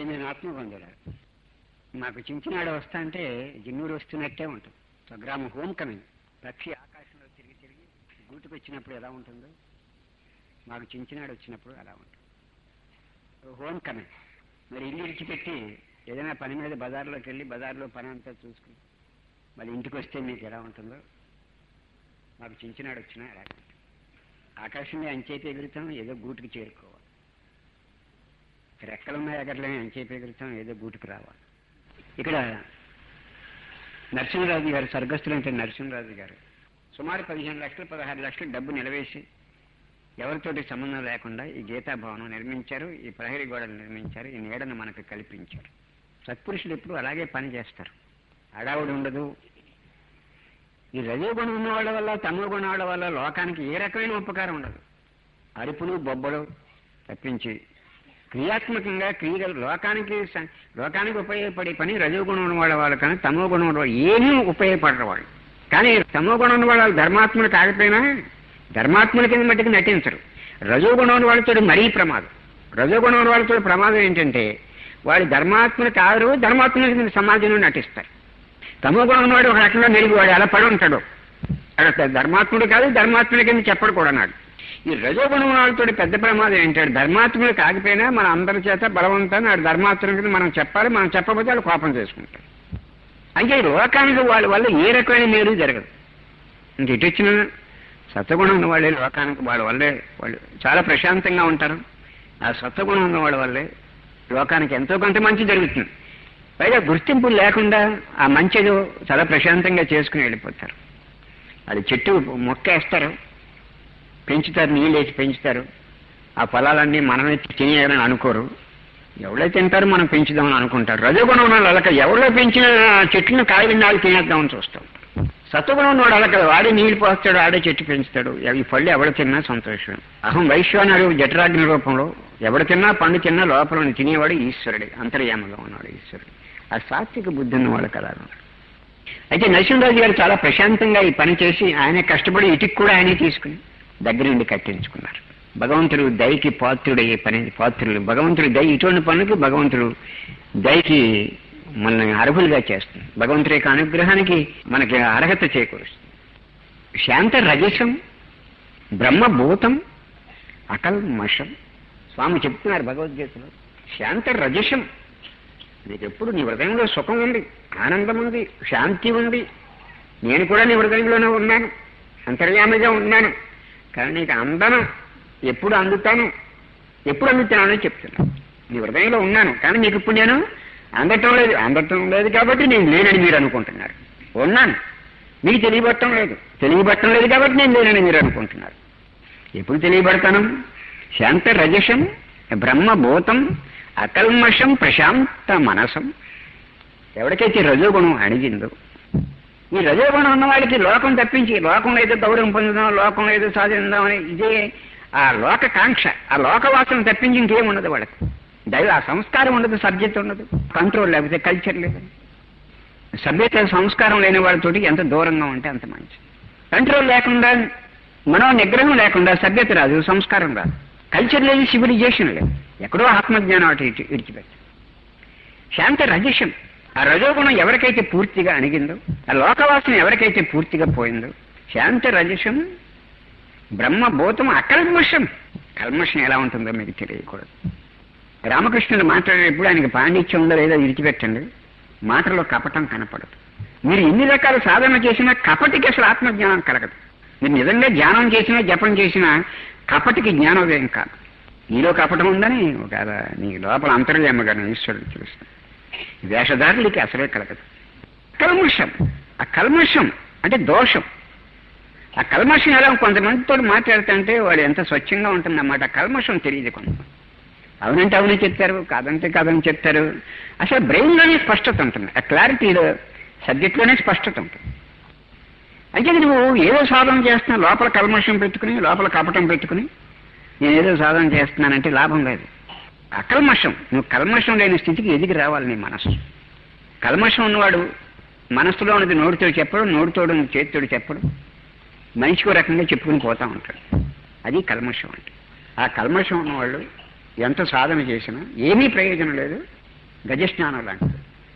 ప్రియ నేను ఆత్మబంధువులు మాకు చించినాడు వస్తా అంటే జిన్నూరు వస్తున్నట్టే ఉంటుంది స్వగ్రామం హోమ్ కమింగ్ పక్షి ఆకాశంలో తిరిగి తిరిగి గూటికి వచ్చినప్పుడు ఎలా ఉంటుందో మాకు చించినాడు వచ్చినప్పుడు అలా ఉంటుంది హోమ్ కమింగ్ మరి ఇల్లు ఇడిచిపెట్టి ఏదైనా పని మీద బజార్లోకి వెళ్ళి బజార్లో పని అంతా చూసుకుని మళ్ళీ ఇంటికి వస్తే మీకు ఎలా ఉంటుందో మాకు చించినాడు వచ్చినా అలా ఉంటుంది ఆకాశంలో అంచేతి ఎగురుతాం ఏదో గూటికి చేరుకోవాలి రెక్కలున్న ఎగరలేని అంచేతి ఎగురుతాం ఏదో గూటికి రావాలి ఇక్కడ నరసింహరాజు గారు స్వర్గస్థులు అంటే నరసింహరాజు గారు సుమారు పదిహేను లక్షలు పదహారు లక్షలు డబ్బు నిలవేసి ఎవరితోటి సంబంధం లేకుండా ఈ గీతా భవనం నిర్మించారు ఈ ప్రహరీ గోడలు నిర్మించారు ఈ నీడను మనకు కల్పించారు సత్పురుషులు ఎప్పుడు అలాగే పని చేస్తారు అడావుడు ఉండదు ఈ రజోగుణం ఉన్న వాళ్ళ వల్ల తమో గుణం వాళ్ళ వల్ల లోకానికి ఏ రకమైన ఉపకారం ఉండదు అరుపులు బొబ్బలు తప్పించి క్రియాత్మకంగా క్రియలు లోకానికి స- లోకానికి ఉపయోగపడే పని రజోగుణం ఉన్న వాళ్ళ వాళ్ళు కానీ తమో గుణం ఉన్న వాళ్ళు ఏమీ ఉపయోగపడరు వాళ్ళు కానీ తమో గుణం ఉన్న వాళ్ళు ధర్మాత్ములు కాకపోయినా ధర్మాత్ముల కింద మట్టుకు నటించరు రజోగుణం ఉన్న వాళ్ళతో మరీ ప్రమాదం రజోగుణం ఉన్న వాళ్ళతో ప్రమాదం ఏంటంటే వాళ్ళు ధర్మాత్ములు కాదు ధర్మాత్ముల కింద సమాజంలో నటిస్తారు తమో గుణం ఉన్నవాడు ఒక రకంగా మెరుగు వాడు అలా పడి ఉంటాడు అక్కడ ధర్మాత్ముడు కాదు ధర్మాత్ముడి కింద చెప్పడు కూడా నాడు ఈ రజోగుణం వాళ్ళతో పెద్ద ప్రమాదం ఏంటాడు ధర్మాత్ముడు కాకపోయినా మన అందరి చేత బలవంతాన్ని ఆడు ధర్మాత్ముడి కింద మనం చెప్పాలి మనం చెప్పకపోతే వాళ్ళు కోపం చేసుకుంటారు అంటే ఈ లోకానికి వాళ్ళ వల్ల ఏ రకమైన మేలు జరగదు ఇంక ఇటు వచ్చిన సత్వగుణం ఉన్న వాళ్ళే లోకానికి వాళ్ళ వల్లే వాళ్ళు చాలా ప్రశాంతంగా ఉంటారు ఆ సత్వగుణం ఉన్న వాళ్ళ వల్లే లోకానికి ఎంతో కొంత మంచి జరుగుతుంది పైగా గుర్తింపు లేకుండా ఆ మంచిదో చాలా ప్రశాంతంగా చేసుకుని వెళ్ళిపోతారు అది చెట్టు మొక్క వేస్తారు పెంచుతారు నీళ్ళు వేసి పెంచుతారు ఆ పొలాలన్నీ మనమే తినేయాలని అనుకోరు ఎవరో తింటారు మనం పెంచుదామని అనుకుంటారు రజోగుణం ఉన్న వాళ్ళక ఎవరో పెంచిన చెట్లను కాయలు నాళ్ళు తినేద్దామని చూస్తాం సత్వగుణం ఉన్నవాడు అలా కదా వాడే నీళ్లు పోస్తాడు ఆడే చెట్టు పెంచుతాడు ఈ పళ్ళు ఎవడు తిన్నా సంతోషం అహం వైశ్వానుడు జఠరాగ్ని రూపంలో ఎవడు తిన్నా పండు తిన్నా లోపల తినేవాడు ఈశ్వరుడే అంతర్యామగా ఉన్నాడు ఈశ్వరుడు ఆ సాత్విక బుద్ధి ఉన్నవాడు కదా అయితే నరసింహరాజు గారు చాలా ప్రశాంతంగా ఈ పని చేసి ఆయన కష్టపడి ఇటుకు కూడా ఆయనే తీసుకుని దగ్గరుండి కట్టించుకున్నారు భగవంతుడు దయకి పాత్రుడు అయ్యే పని పాత్రుడు భగవంతుడు దయ ఇటువంటి పనులకు భగవంతుడు దయకి మనల్ని అర్హులుగా చేస్తుంది భగవంతుడి యొక్క అనుగ్రహానికి మనకి అర్హత చేకూరుస్తుంది శాంత రజసం బ్రహ్మభూతం అకల్మషం స్వామి చెప్తున్నారు భగవద్గీతలో శాంత రజసం నీకు ఎప్పుడు నీ హృదయంలో సుఖం ఉంది ఆనందం ఉంది శాంతి ఉంది నేను కూడా నీ హృదయంలోనే ఉన్నాను అంతర్యామిగా ఉన్నాను కానీ నీకు అందను ఎప్పుడు అందుతాను ఎప్పుడు అందుతానని చెప్తున్నాను నీ హృదయంలో ఉన్నాను కానీ నీకు ఇప్పుడు నేను అందటం లేదు అందటం లేదు కాబట్టి నేను లేనని మీరు అనుకుంటున్నారు ఉన్నాను మీకు తెలియబట్టం లేదు తెలియబట్టం లేదు కాబట్టి నేను లేనని మీరు అనుకుంటున్నారు ఎప్పుడు తెలియబడతాను శాంత రజసం బ్రహ్మభూతం అకల్మషం ప్రశాంత మనసం ఎవరికైతే రజోగుణం అణిగిందో ఈ రజోగుణం ఉన్న వాళ్ళకి లోకం తప్పించి లోకంలో ఏదో గౌరవం పొందుదాం లోకంలో ఏదో సాధిందామని ఇదే ఆ లోక కాంక్ష ఆ లోకవాసన తప్పించి ఇంకేం ఉండదు వాళ్ళకి దైవ ఆ సంస్కారం ఉండదు సబ్జెక్ట్ ఉండదు కంట్రోల్ లేకపోతే కల్చర్ లేదు సభ్యత సంస్కారం లేని వాళ్ళతోటి ఎంత దూరంగా ఉంటే అంత మంచి కంట్రోల్ లేకుండా మనో నిగ్రహం లేకుండా సభ్యత రాదు సంస్కారం రాదు కల్చర్ లేదు సివిలైజేషన్ లేదు ఎక్కడో ఆత్మజ్ఞానం అటు ఇటు విడిచిపెట్టి శాంత రజసం ఆ రజోగుణం ఎవరికైతే పూర్తిగా అణిగిందో ఆ లోకవాసన ఎవరికైతే పూర్తిగా పోయిందో శాంత రజసం బ్రహ్మభూతం అకల్మషం కల్మషం ఎలా ఉంటుందో మీకు తెలియకూడదు రామకృష్ణుడు మాట్లాడేటప్పుడు ఆయనకి పాండిత్యం ఉందో లేదో విడిచిపెట్టండి మాటలో కపటం కనపడదు మీరు ఎన్ని రకాల సాధన చేసినా కపటికి అసలు ఆత్మజ్ఞానం కలగదు మీరు నిజంగా ధ్యానం చేసినా జపం చేసినా కపటికి జ్ఞానోదయం కాదు నీలో కపటం ఉందని ఒక నీ లోపల అంతర్యామగానే ఈశ్వరుడు తెలుస్తుంది వేషధారులకి అసలే కలగదు కల్మషం ఆ కల్మషం అంటే దోషం ఆ కల్మషం ఎలా కొంతమందితో మాట్లాడుతుంటే వాడు ఎంత స్వచ్ఛంగా ఉంటుందన్నమాట ఆ కల్మషం తెలియదు కొంత అవునంటే అవునే చెప్తారు కాదంటే కాదని చెప్తారు అసలు బ్రెయిన్లోనే స్పష్టత ఉంటుంది ఆ క్లారిటీలో సబ్జెక్ట్లోనే స్పష్టత ఉంటుంది అయితే నువ్వు ఏదో సాధన చేస్తున్నా లోపల కల్మషం పెట్టుకుని లోపల కపటం పెట్టుకుని నేను ఏదో సాధన చేస్తున్నానంటే లాభం లేదు అకల్మషం నువ్వు కల్మషం లేని స్థితికి ఎదిగి రావాలి నీ మనస్సు కల్మషం ఉన్నవాడు మనస్సులో ఉన్నది నోటితో చెప్పడు నోటితోడు చేతితోడు చెప్పడు మనిషికో రకంగా చెప్పుకుని పోతా ఉంటాడు అది కల్మషం అంటే ఆ కల్మషం ఉన్నవాళ్ళు ఎంత సాధన చేసినా ఏమీ ప్రయోజనం లేదు గజస్నానం లాంటిది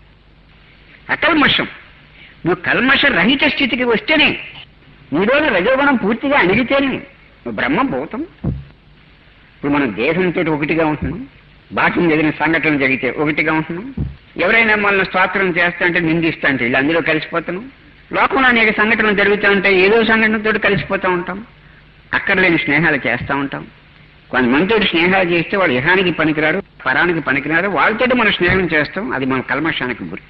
అకల్మషం నువ్వు కల్మష రహిత స్థితికి వస్తేనే నీలోని రజోగుణం పూర్తిగా అణిగితేనే నువ్వు బ్రహ్మభూతం ఇప్పుడు మనం దేహంతో ఒకటిగా ఉంటున్నాం బాహ్యం ఏదైనా సంఘటన జరిగితే ఒకటిగా ఉంటున్నాం ఎవరైనా మనల్ని స్తోత్రం చేస్తా అంటే నిందిస్తా అంటే ఇలా అందులో కలిసిపోతున్నాం లోకంలో అనేక సంఘటనలు జరుగుతూ ఉంటాయి ఏదో సంఘటనతో కలిసిపోతూ ఉంటాం అక్కర్లేని స్నేహాలు చేస్తూ ఉంటాం కొంతమందితో స్నేహాలు చేస్తే వాళ్ళు ఇహానికి పనికిరారు పరానికి పనికిరారు వాళ్ళతో మనం స్నేహం చేస్తాం అది మన కల్మషానికి గుర్తు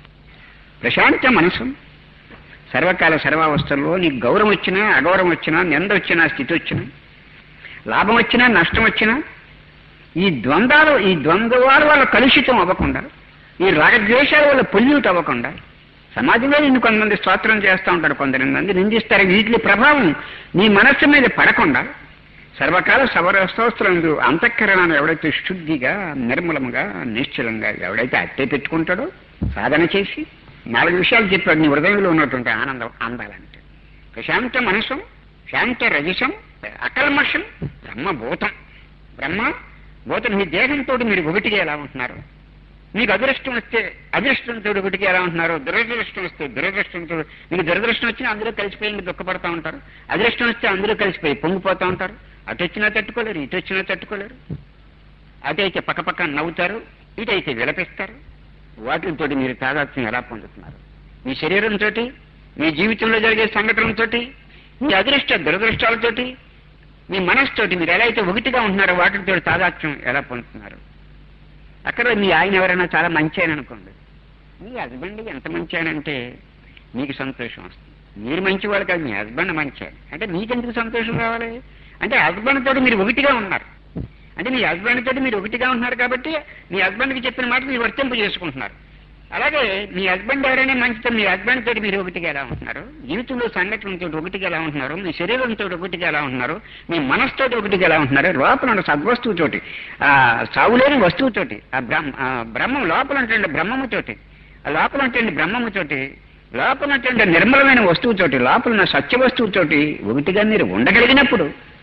ప్రశాంత మనసు సర్వకాల సర్వావస్థల్లో నీకు గౌరవం వచ్చినా అగౌరవం వచ్చినా నింద వచ్చినా స్థితి వచ్చినా లాభం వచ్చినా నష్టం వచ్చినా ఈ ద్వంద్వాలు ఈ ద్వంద్వాల వల్ల కలుషితం అవ్వకుండా ఈ రాగద్వేషాల వల్ల పొల్యూట్ అవ్వకుండా సమాజంలో నిన్ను కొంతమంది స్తోత్రం చేస్తూ ఉంటారు కొంతమంది నిందిస్తారు వీటి ప్రభావం నీ మనస్సు మీద పడకుండా సర్వకాల సవరస్తోత్రులందు అంతఃకరణను ఎవడైతే శుద్ధిగా నిర్మలముగా నిశ్చలంగా ఎవడైతే అట్టే పెట్టుకుంటాడో సాధన చేసి నాలుగు విషయాలు చెప్పాడు నీ హృదయంలో ఉన్నటువంటి ఆనందం అందాలంటే ప్రశాంత మనసు శాంత రజసం అకల్మషం బ్రహ్మభూతం బ్రహ్మ భూతం మీ దేహంతో మీరు ఒకటిగా ఎలా ఉంటున్నారు మీకు అదృష్టం వస్తే అదృష్టంతో ఒకటిగా ఎలా ఉంటున్నారు దురదృష్టం వస్తే దురదృష్టంతో మీకు దురదృష్టం వచ్చినా అందులో కలిసిపోయి మీరు దుఃఖపడతా ఉంటారు అదృష్టం వస్తే అందులో కలిసిపోయి పొంగిపోతూ ఉంటారు అటు వచ్చినా తట్టుకోలేరు ఇటు వచ్చినా తట్టుకోలేరు అటైతే పక్కపక్క నవ్వుతారు ఇటైతే విలపిస్తారు వాటితో మీరు తాదాత్మ్యం ఎలా పొందుతున్నారు మీ శరీరంతో మీ జీవితంలో జరిగే సంఘటనలతోటి మీ అదృష్ట దురదృష్టాలతోటి మీ మనస్సుతోటి మీరు ఎలా అయితే ఒకటిగా ఉంటున్నారో వాటితో తాదాత్మ్యం ఎలా పొందుతున్నారు అక్కడ మీ ఆయన ఎవరైనా చాలా మంచి ఆయన అనుకోండి మీ హస్బెండ్ ఎంత మంచి ఆయన అంటే మీకు సంతోషం వస్తుంది మీరు మంచి వాళ్ళు కాదు మీ హస్బెండ్ మంచి ఆయన అంటే మీకెందుకు సంతోషం కావాలి అంటే హస్బెండ్ తోటి మీరు ఒకటిగా ఉన్నారు అంటే మీ హస్బెండ్ తోటి మీరు ఒకటిగా ఉంటున్నారు కాబట్టి మీ హస్బెండ్కి చెప్పిన మాట మీరు వర్తింపు చేసుకుంటున్నారు అలాగే మీ హస్బెండ్ ఎవరైనా మంచితో మీ హస్బెండ్ తోటి మీరు ఒకటిగా ఎలా ఉంటున్నారు జీవితంలో సంఘటనతో ఒకటిగా ఎలా ఉంటున్నారు మీ శరీరంతో ఒకటిగా ఎలా ఉంటున్నారు మీ మనసుతోటి ఒకటిగా ఎలా ఉంటున్నారు లోపల ఉన్న సద్వస్తువుతోటి ఆ సావులేని వస్తువుతోటి ఆ బ్రహ్మ ఆ బ్రహ్మం లోపల ఉంటుండే బ్రహ్మముతోటి ఆ లోపల ఉంటుండే బ్రహ్మముతోటి లోపల ఉంటుండే నిర్మలమైన వస్తువుతోటి లోపల ఉన్న సత్య వస్తువుతోటి ఒకటిగా మీరు ఉండగలిగినప్పుడు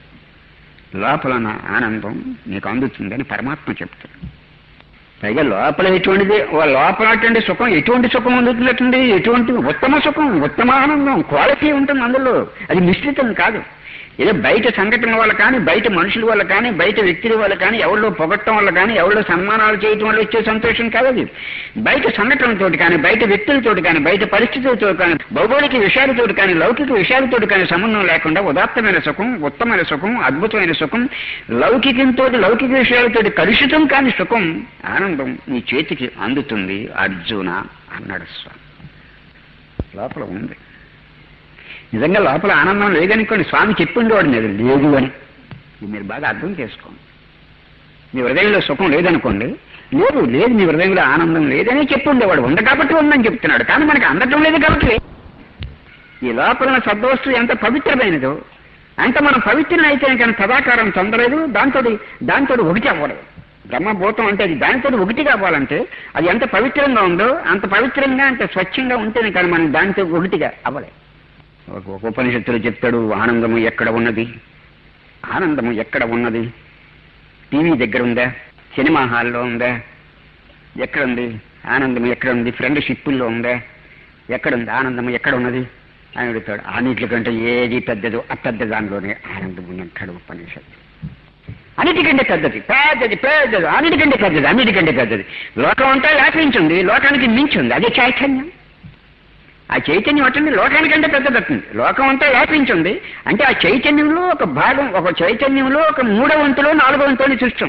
లోపల ఉన్న ఆనందం మీకు అందుతుందని పరమాత్మ చెప్తాడు పైగా లోపల ఎటువంటిది ఓ లోపల అటువంటి సుఖం ఎటువంటి సుఖం అందుతున్నట్టుంది ఎటువంటి ఉత్తమ సుఖం ఉత్తమ ఆనందం క్వాలిటీ ఉంటుంది అందులో అది మిశ్రితం కాదు ఏదో బయట సంఘటనల వల్ల కానీ బయట మనుషుల వల్ల కానీ బయట వ్యక్తుల వల్ల కానీ ఎవరిలో పొగట్టడం వల్ల కానీ ఎవరిలో సన్మానాలు చేయటం వల్ల వచ్చే సంతోషం కాదు అది బయట సంఘటనలతోటి కానీ బయట వ్యక్తులతోటి కానీ బయట పరిస్థితులతో కానీ భౌగోళిక విషయాలతోటి కానీ లౌకిక విషయాలతోటి కానీ సంబంధం లేకుండా ఉదాత్తమైన సుఖం ఉత్తమైన సుఖం అద్భుతమైన సుఖం లౌకికంతో లౌకిక విషయాలతోటి కలుషితం కాని సుఖం ఆనందం నీ చేతికి అందుతుంది అర్జున అన్నాడు స్వామి లోపల ఉంది నిజంగా లోపల ఆనందం లేదనుకోండి స్వామి చెప్పిండేవాడు లేదు లేదు అని ఇది మీరు బాగా అర్థం చేసుకోండి మీ హృదయంలో సుఖం లేదనుకోండి లేదు లేదు మీ హృదయంలో ఆనందం లేదని చెప్పుండేవాడు ఉంది కాబట్టి ఉందని చెప్తున్నాడు కానీ మనకి అందటం లేదు కాబట్టి లేదు. ఈ లోపల ఉన్న సద్వస్తువు ఎంత పవిత్రమైనదో అంత మనం పవిత్రం అయితే కానీ సదాకారం పొందలేదు దాంతో దాంతో ఒకటి అవ్వదు బ్రహ్మభూతం అంటే అది దానితో ఒకటి కావాలంటే అది ఎంత పవిత్రంగా ఉందో అంత పవిత్రంగా అంత స్వచ్ఛంగా ఉంటేనే కానీ మనం దానితో ఒకటిగా అవ్వలేదు ఒక ఒక ఉపనిషత్తులు చెప్తాడు ఆనందము ఎక్కడ ఉన్నది ఆనందము ఎక్కడ ఉన్నది టీవీ దగ్గర ఉందా సినిమా హాల్లో ఉందా ఎక్కడ ఉంది ఆనందం ఎక్కడ ఉంది ఫ్రెండ్షిప్పుల్లో ఉందా ఎక్కడ ఉంది ఆనందం ఎక్కడ ఉన్నది అని అడుగుతాడు అన్నిటికంటే ఏది పెద్దదో ఆ పెద్ద దానిలోనే ఆనందం ఉన్నట్టాడు ఉపనిషత్తు అన్నిటికంటే పెద్దది పెద్దది పెద్దది అన్నిటికంటే పెద్దది అన్నిటికంటే పెద్దది లోకం అంతా వ్యాపించింది లోకానికి మించింది అదే చైతన్యం ఆ చైతన్యం అటుంది లోకానికంటే పెద్దదవుతుంది లోకం అంతా వ్యాపించింది అంటే ఆ చైతన్యంలో ఒక భాగం ఒక చైతన్యంలో ఒక మూడో వంతులో నాలుగో వంతుని చూస్తాం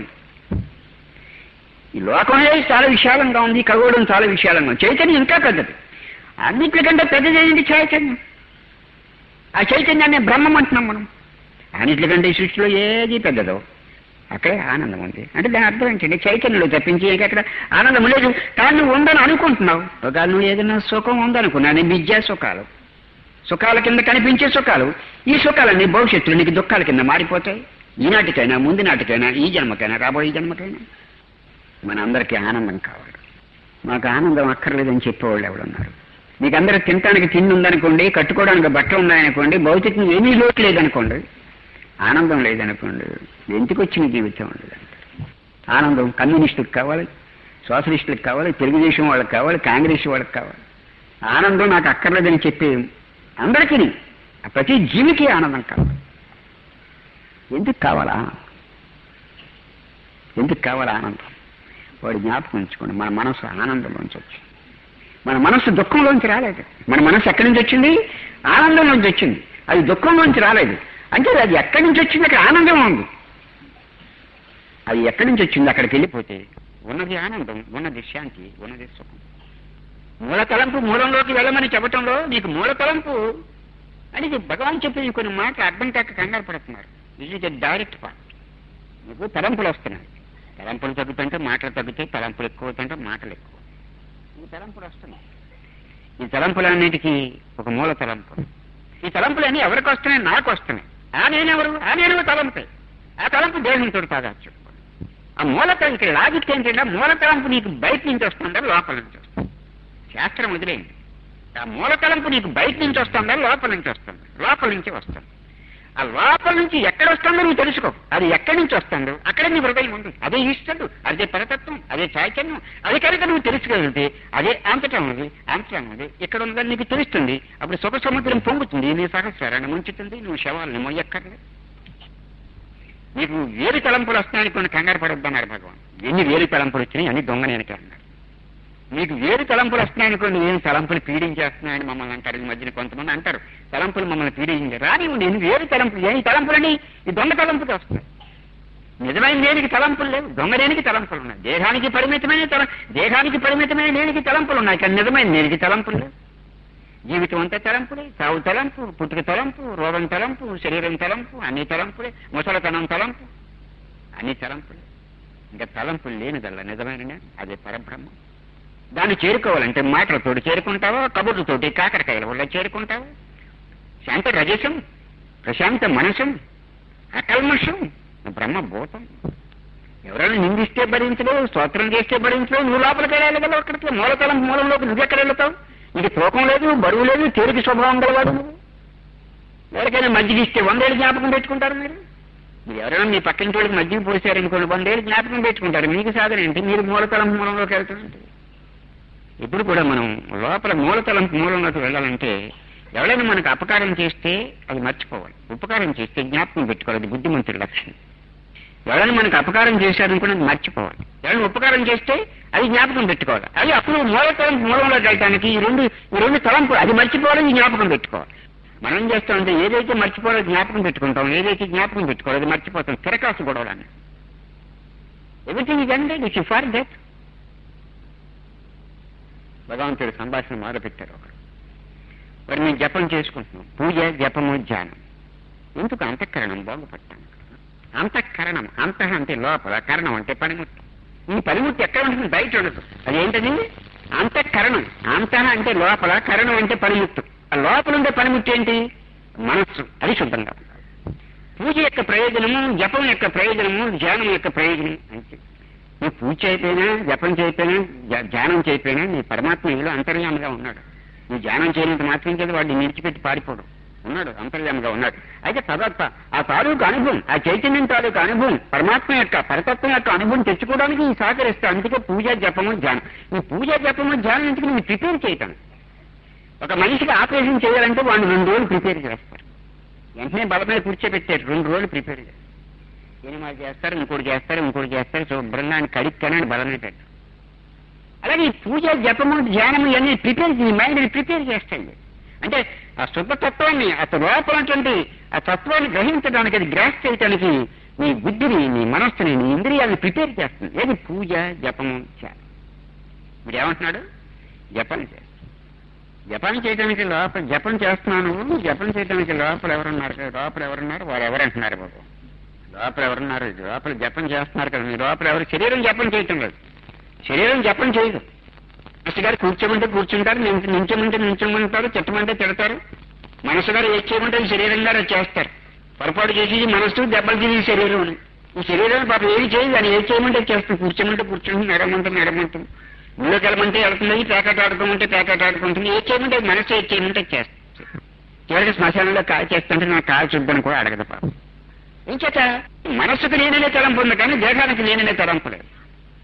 ఈ లోకం అనేది చాలా విశాలంగా ఉంది ఖగోళం చాలా విశాలంగా ఉంది చైతన్యం ఇంకా పెద్దది అన్నిటికంటే పెద్దది ఏంటి చైతన్యం ఆ చైతన్యాన్ని బ్రహ్మం అంటున్నాం మనం అన్నిటికంటే ఈ సృష్టిలో ఏది పెద్దదో అక్కడే ఆనందం ఉంది అంటే దాని అర్థం ఏంటంటే చైతన్యంలో తప్పించి ఇంకా అక్కడ ఆనందం లేదు కానీ నువ్వు ఉందని అనుకుంటున్నావు ఒకవేళ నువ్వు ఏదైనా సుఖం ఉందనుకున్నా నీ విద్యా సుఖాలు సుఖాల కింద కనిపించే సుఖాలు ఈ సుఖాలన్నీ భవిష్యత్తులో నీకు దుఃఖాల కింద మారిపోతాయి ఈనాటికైనా ముందు నాటికైనా ఈ జన్మకైనా రాబోయే జన్మకైనా మన అందరికీ ఆనందం కావాలి మాకు ఆనందం అక్కర్లేదని చెప్పేవాళ్ళు ఎవరున్నారు మీకు అందరూ తినటానికి తిండి ఉందనుకోండి కట్టుకోవడానికి బట్టలు ఉన్నాయనుకోండి భౌతికంగా ఏమీ లోటు లేదనుకోండి ఆనందం లేదనుకోండి ఎందుకు వచ్చిన జీవితం ఉండదు ఆనందం కమ్యూనిస్టుకు కావాలి సోషలిస్టులకు కావాలి తెలుగుదేశం వాళ్ళకి కావాలి కాంగ్రెస్ వాళ్ళకి కావాలి ఆనందం నాకు అక్కర్లేదని చెప్పి అందరికీ ప్రతి జీవికి ఆనందం కావాలి ఎందుకు కావాలా ఎందుకు కావాలా ఆనందం వాడు జ్ఞాపకం ఉంచుకోండి మన మనసు ఆనందంలోంచి వచ్చింది మన మనసు దుఃఖంలోంచి రాలేదు మన మనసు ఎక్కడి నుంచి వచ్చింది ఆనందంలోంచి వచ్చింది అది దుఃఖంలోంచి రాలేదు అంటే అది ఎక్కడి నుంచి వచ్చింది అక్కడ ఆనందం ఉంది అది ఎక్కడి నుంచి వచ్చింది అక్కడికి వెళ్ళిపోతే ఉన్నది ఆనందం ఉన్నది శాంతి ఉన్నది సుఖం మూల తలంపు మూలంలోకి వెళ్ళమని చెప్పటంలో నీకు మూల తలంపు అని ఇది భగవాన్ చెప్పిన కొన్ని మాటలు అర్థం కాక కంగారు పడుతున్నారు ఇది డైరెక్ట్ పార్ట్ నీకు తలంపులు వస్తున్నాయి తలంపులు తగ్గుతుంటే మాటలు తగ్గుతాయి తలంపులు ఎక్కువ అవుతుంటే మాటలు ఎక్కువ ఈ తలంపులు వస్తున్నాయి ఈ తలంపులన్నిటికీ ఒక మూల తలంపు ఈ తలంపులన్నీ ఎవరికి వస్తున్నాయి నాకు వస్తున్నాయి ఆ నేనెవరు ఆ నేను తలంపే ఆ తలంపు దేహంతో కాదా చెప్పుకోండి ఆ మూల తలం ఇక్కడ లాజిక్ ఏంటంటే ఆ మూల తలంపు నీకు బయట నుంచి వస్తుందా లోపల నుంచి వస్తుంది శాస్త్రం వదిలేయండి ఆ మూల తలంపు నీకు బయట నుంచి వస్తుందా లోపల నుంచి వస్తుంది లోపల నుంచి వస్తుంది ఆ లోపల నుంచి ఎక్కడ వస్తుందో నువ్వు తెలుసుకో అది ఎక్కడి నుంచి వస్తుందో అక్కడే నీ హృదయం ఉంది అదే ఈశ్వరుడు అదే పరతత్వం అదే చైతన్యం అది కనుక నువ్వు తెలుసుకోగలిగితే అదే అంతటా ఉంది అంతటా ఉంది ఇక్కడ ఉందని నీకు తెలుస్తుంది అప్పుడు సుఖ సముద్రం పొంగుతుంది నీ సహస్రాన్ని ముంచుతుంది నువ్వు శవాలని మొయ్యక్కర్లే నీకు వేరు తలంపులు వస్తాయని కొన్ని కంగారు పడొద్దన్నారు భగవాన్ ఎన్ని వేరు తలంపులు వచ్చినాయి అన్ని దొంగనేనకి అన్నారు మీకు వేరు తలంపులు వస్తున్నాయనుకోండి ఏం తలంపులు పీడించేస్తున్నాయని మమ్మల్ని అంటారు ఈ మధ్యన కొంతమంది అంటారు తలంపులు మమ్మల్ని పీడించారు రాని నేను వేరు తలంపులు ఏ తలంపులని ఈ దొంగ తలంపులు వస్తాయి నిజమైన దేనికి తలంపులు లేవు దొంగ దేనికి తలంపులు ఉన్నాయి దేహానికి పరిమితమైన తల దేహానికి పరిమితమైన దేనికి తలంపులు ఉన్నాయి కానీ నిజమైన దేనికి తలంపులు లేవు జీవితం అంతా తలంపులే చావు తలంపు పుట్టుక తలంపు రోగం తలంపు శరీరం తలంపు అన్ని తలంపులే ముసలతనం తలంపు అన్ని తలంపులే ఇంకా తలంపులు లేనిదల్లా నిజమైన అదే పరబ్రహ్మం దాన్ని చేరుకోవాలంటే మాటలతోటి చేరుకుంటావా కబుర్లతోటి కాకరకాయల వల్ల చేరుకుంటావా శాంత రజసం ప్రశాంత మనసం అకల్మషం బ్రహ్మభూతం ఎవరైనా నిందిస్తే భరించలేవు స్తోత్రం చేస్తే భరించలేవు నువ్వు లోపలికి వెళ్ళాలి కదా అక్కడికి మూలతలం మూలంలోకి నువ్వు ఎక్కడ వెళ్తావు ఇది తూకం లేదు బరువు లేదు తేలిక స్వభావం గలవాడు నువ్వు ఎవరికైనా మజ్జిగ ఇస్తే వందేళ్ళు జ్ఞాపకం పెట్టుకుంటారు మీరు మీరు ఎవరైనా మీ పక్కన వాళ్ళకి మజ్జిగ పోసారనుకోండి వందేళ్ళు జ్ఞాపకం పెట్టుకుంటారు మీకు సాధన ఏంటి మీరు మూలతలం మూలంలోకి వెళ్తారంటే ఇప్పుడు కూడా మనం లోపల మూలతలం మూలంలోకి వెళ్ళాలంటే ఎవరైనా మనకు అపకారం చేస్తే అది మర్చిపోవాలి ఉపకారం చేస్తే జ్ఞాపకం పెట్టుకోవాలి అది బుద్ధిమంతుడి లక్షణం ఎవరైనా మనకు అపకారం చేశారనుకుని అది మర్చిపోవాలి ఎవరైనా ఉపకారం చేస్తే అది జ్ఞాపకం పెట్టుకోవాలి అది అప్పుడు మూలతలం మూలంలోకి వెళ్ళడానికి ఈ రెండు ఈ రెండు తలంపు అది మర్చిపోవాలి ఈ జ్ఞాపకం పెట్టుకోవాలి మనం ఏం చేస్తామంటే ఏదైతే మర్చిపోవాలో జ్ఞాపకం పెట్టుకుంటాం ఏదైతే జ్ఞాపకం పెట్టుకోవాలి అది మర్చిపోతాం తిరకాసు గొడవలని ఎవ్రీథింగ్ ఇస్ అంటే ఇట్స్ ఫార్ దట్ భగవంతుడు సంభాషణ మొదలుపెట్టారు ఒకరు మరి మేము జపం చేసుకుంటున్నాం పూజ జపము ధ్యానం ఎందుకు అంతఃకరణం బాగుపడతాను అంతఃకరణం అంతః అంటే లోపల కరణం అంటే పనిముట్టు ఈ పనిముట్టు ఎక్కడ ఉంటుంది బయట ఉండదు అదేంటది అంతఃకరణం అంతః అంటే లోపల కరణం అంటే పనిముట్టు ఆ లోపల ఉండే పనిముట్టు ఏంటి మనస్సు అది శుద్ధంగా ఉండాలి పూజ యొక్క ప్రయోజనము జపం యొక్క ప్రయోజనము ధ్యానం యొక్క ప్రయోజనం అంటే నువ్వు పూజ చేయకపోయినా జపం చేయకపోయినా ధ్యా- ధ్యానం చేయకపోయినా నీ పరమాత్మ నీలో అంతర్యామిగా ఉన్నాడు నువ్వు ధ్యానం చేయనంత మాత్రం చేత వాడిని నిలిచిపెట్టి పారిపోడు ఉన్నాడు అంతర్యామిగా ఉన్నాడు అయితే పదార్థ ఆ తాలూకు అనుభవం ఆ చైతన్యం తాలూకు అనుభవం పరమాత్మ యొక్క పరతత్వం యొక్క అనుభవం తెచ్చుకోవడానికి ఈ సహకరిస్తా అందుకే పూజ జపము ధ్యానం ఈ పూజ జపము ధ్యానం ఎందుకు నువ్వు ప్రిపేర్ చేయటం ఒక మనిషికి ఆపరేషన్ చేయాలంటే వాళ్ళు రెండు రోజులు ప్రిపేర్ చేస్తారు వెంటనే బల మీద కూర్చోబెట్టారు రెండు రోజులు ప్రిపేర్ చేస్తారు సినిమాలు చేస్తారు ఇంకోటి చేస్తారు ఇంకోటి చేస్తారు శుభ్రంగా ఆయన కడిక్కానని బలమే పెట్టారు అలాగే ఈ పూజ జపము ధ్యానము ఇవన్నీ ప్రిపేర్ నీ మైండ్ ప్రిపేర్ చేస్తాయి అంటే ఆ శుద్ధ తత్వాన్ని ఆ లోపలటువంటి ఆ తత్వాన్ని గ్రహించడానికి అది గ్రాస్ చేయడానికి నీ బుద్ధిని నీ మనస్సుని నీ ఇంద్రియాలను ప్రిపేర్ చేస్తుంది ఏది పూజ జపము ధ్యానం మీరు ఏమంటున్నాడు జపం చేస్తాడు జపం చేయడానికి లోపల జపం చేస్తున్నాను జపం చేయడానికి లోపల ఎవరున్నారు లోపల ఎవరున్నారు వారు ఎవరంటున్నారు బాబు లోపల ఎవరున్నారు లోపల జపం చేస్తున్నారు కదా మీ లోపల ఎవరు శరీరం జపం చేయటం లేదు శరీరం జపం చేయదు మనసు గారు కూర్చోమంటే కూర్చుంటారు నించ- నించమంటే నించమంటారు తిట్టమంటే తిడతారు మనసు గారు ఏది చేయమంటే అది శరీరం గారు అది చేస్తారు పొరపాటు చేసి మనసు దెబ్బలు తీసి శరీరం అని. ఈ శరీరం పాపం ఏది చేయదు దాన్ని ఏది చేయమంటే అది చేస్తుంది కూర్చోమంటే కూర్చుంటుంది నడమంటుంది నడమంటుంది ఊళ్ళోకి వెళ్ళమంటే వెళ్తుంది పేకాట ఆడుకోమంటే పేకాట ఆడుకుంటుంది ఏది చేయమంటే అది మనసు ఏది చేయమంటే అది చేస్తుంది చివరికి శ్మశానంలో కాయ చేస్తుంటే నాకు కాయ చూద్దని కూడా అడగదు పాపం ఏం చేత మనస్సుకు నేననే తలంపు ఉంది కానీ దేహానికి నేననే తలంపు లేదు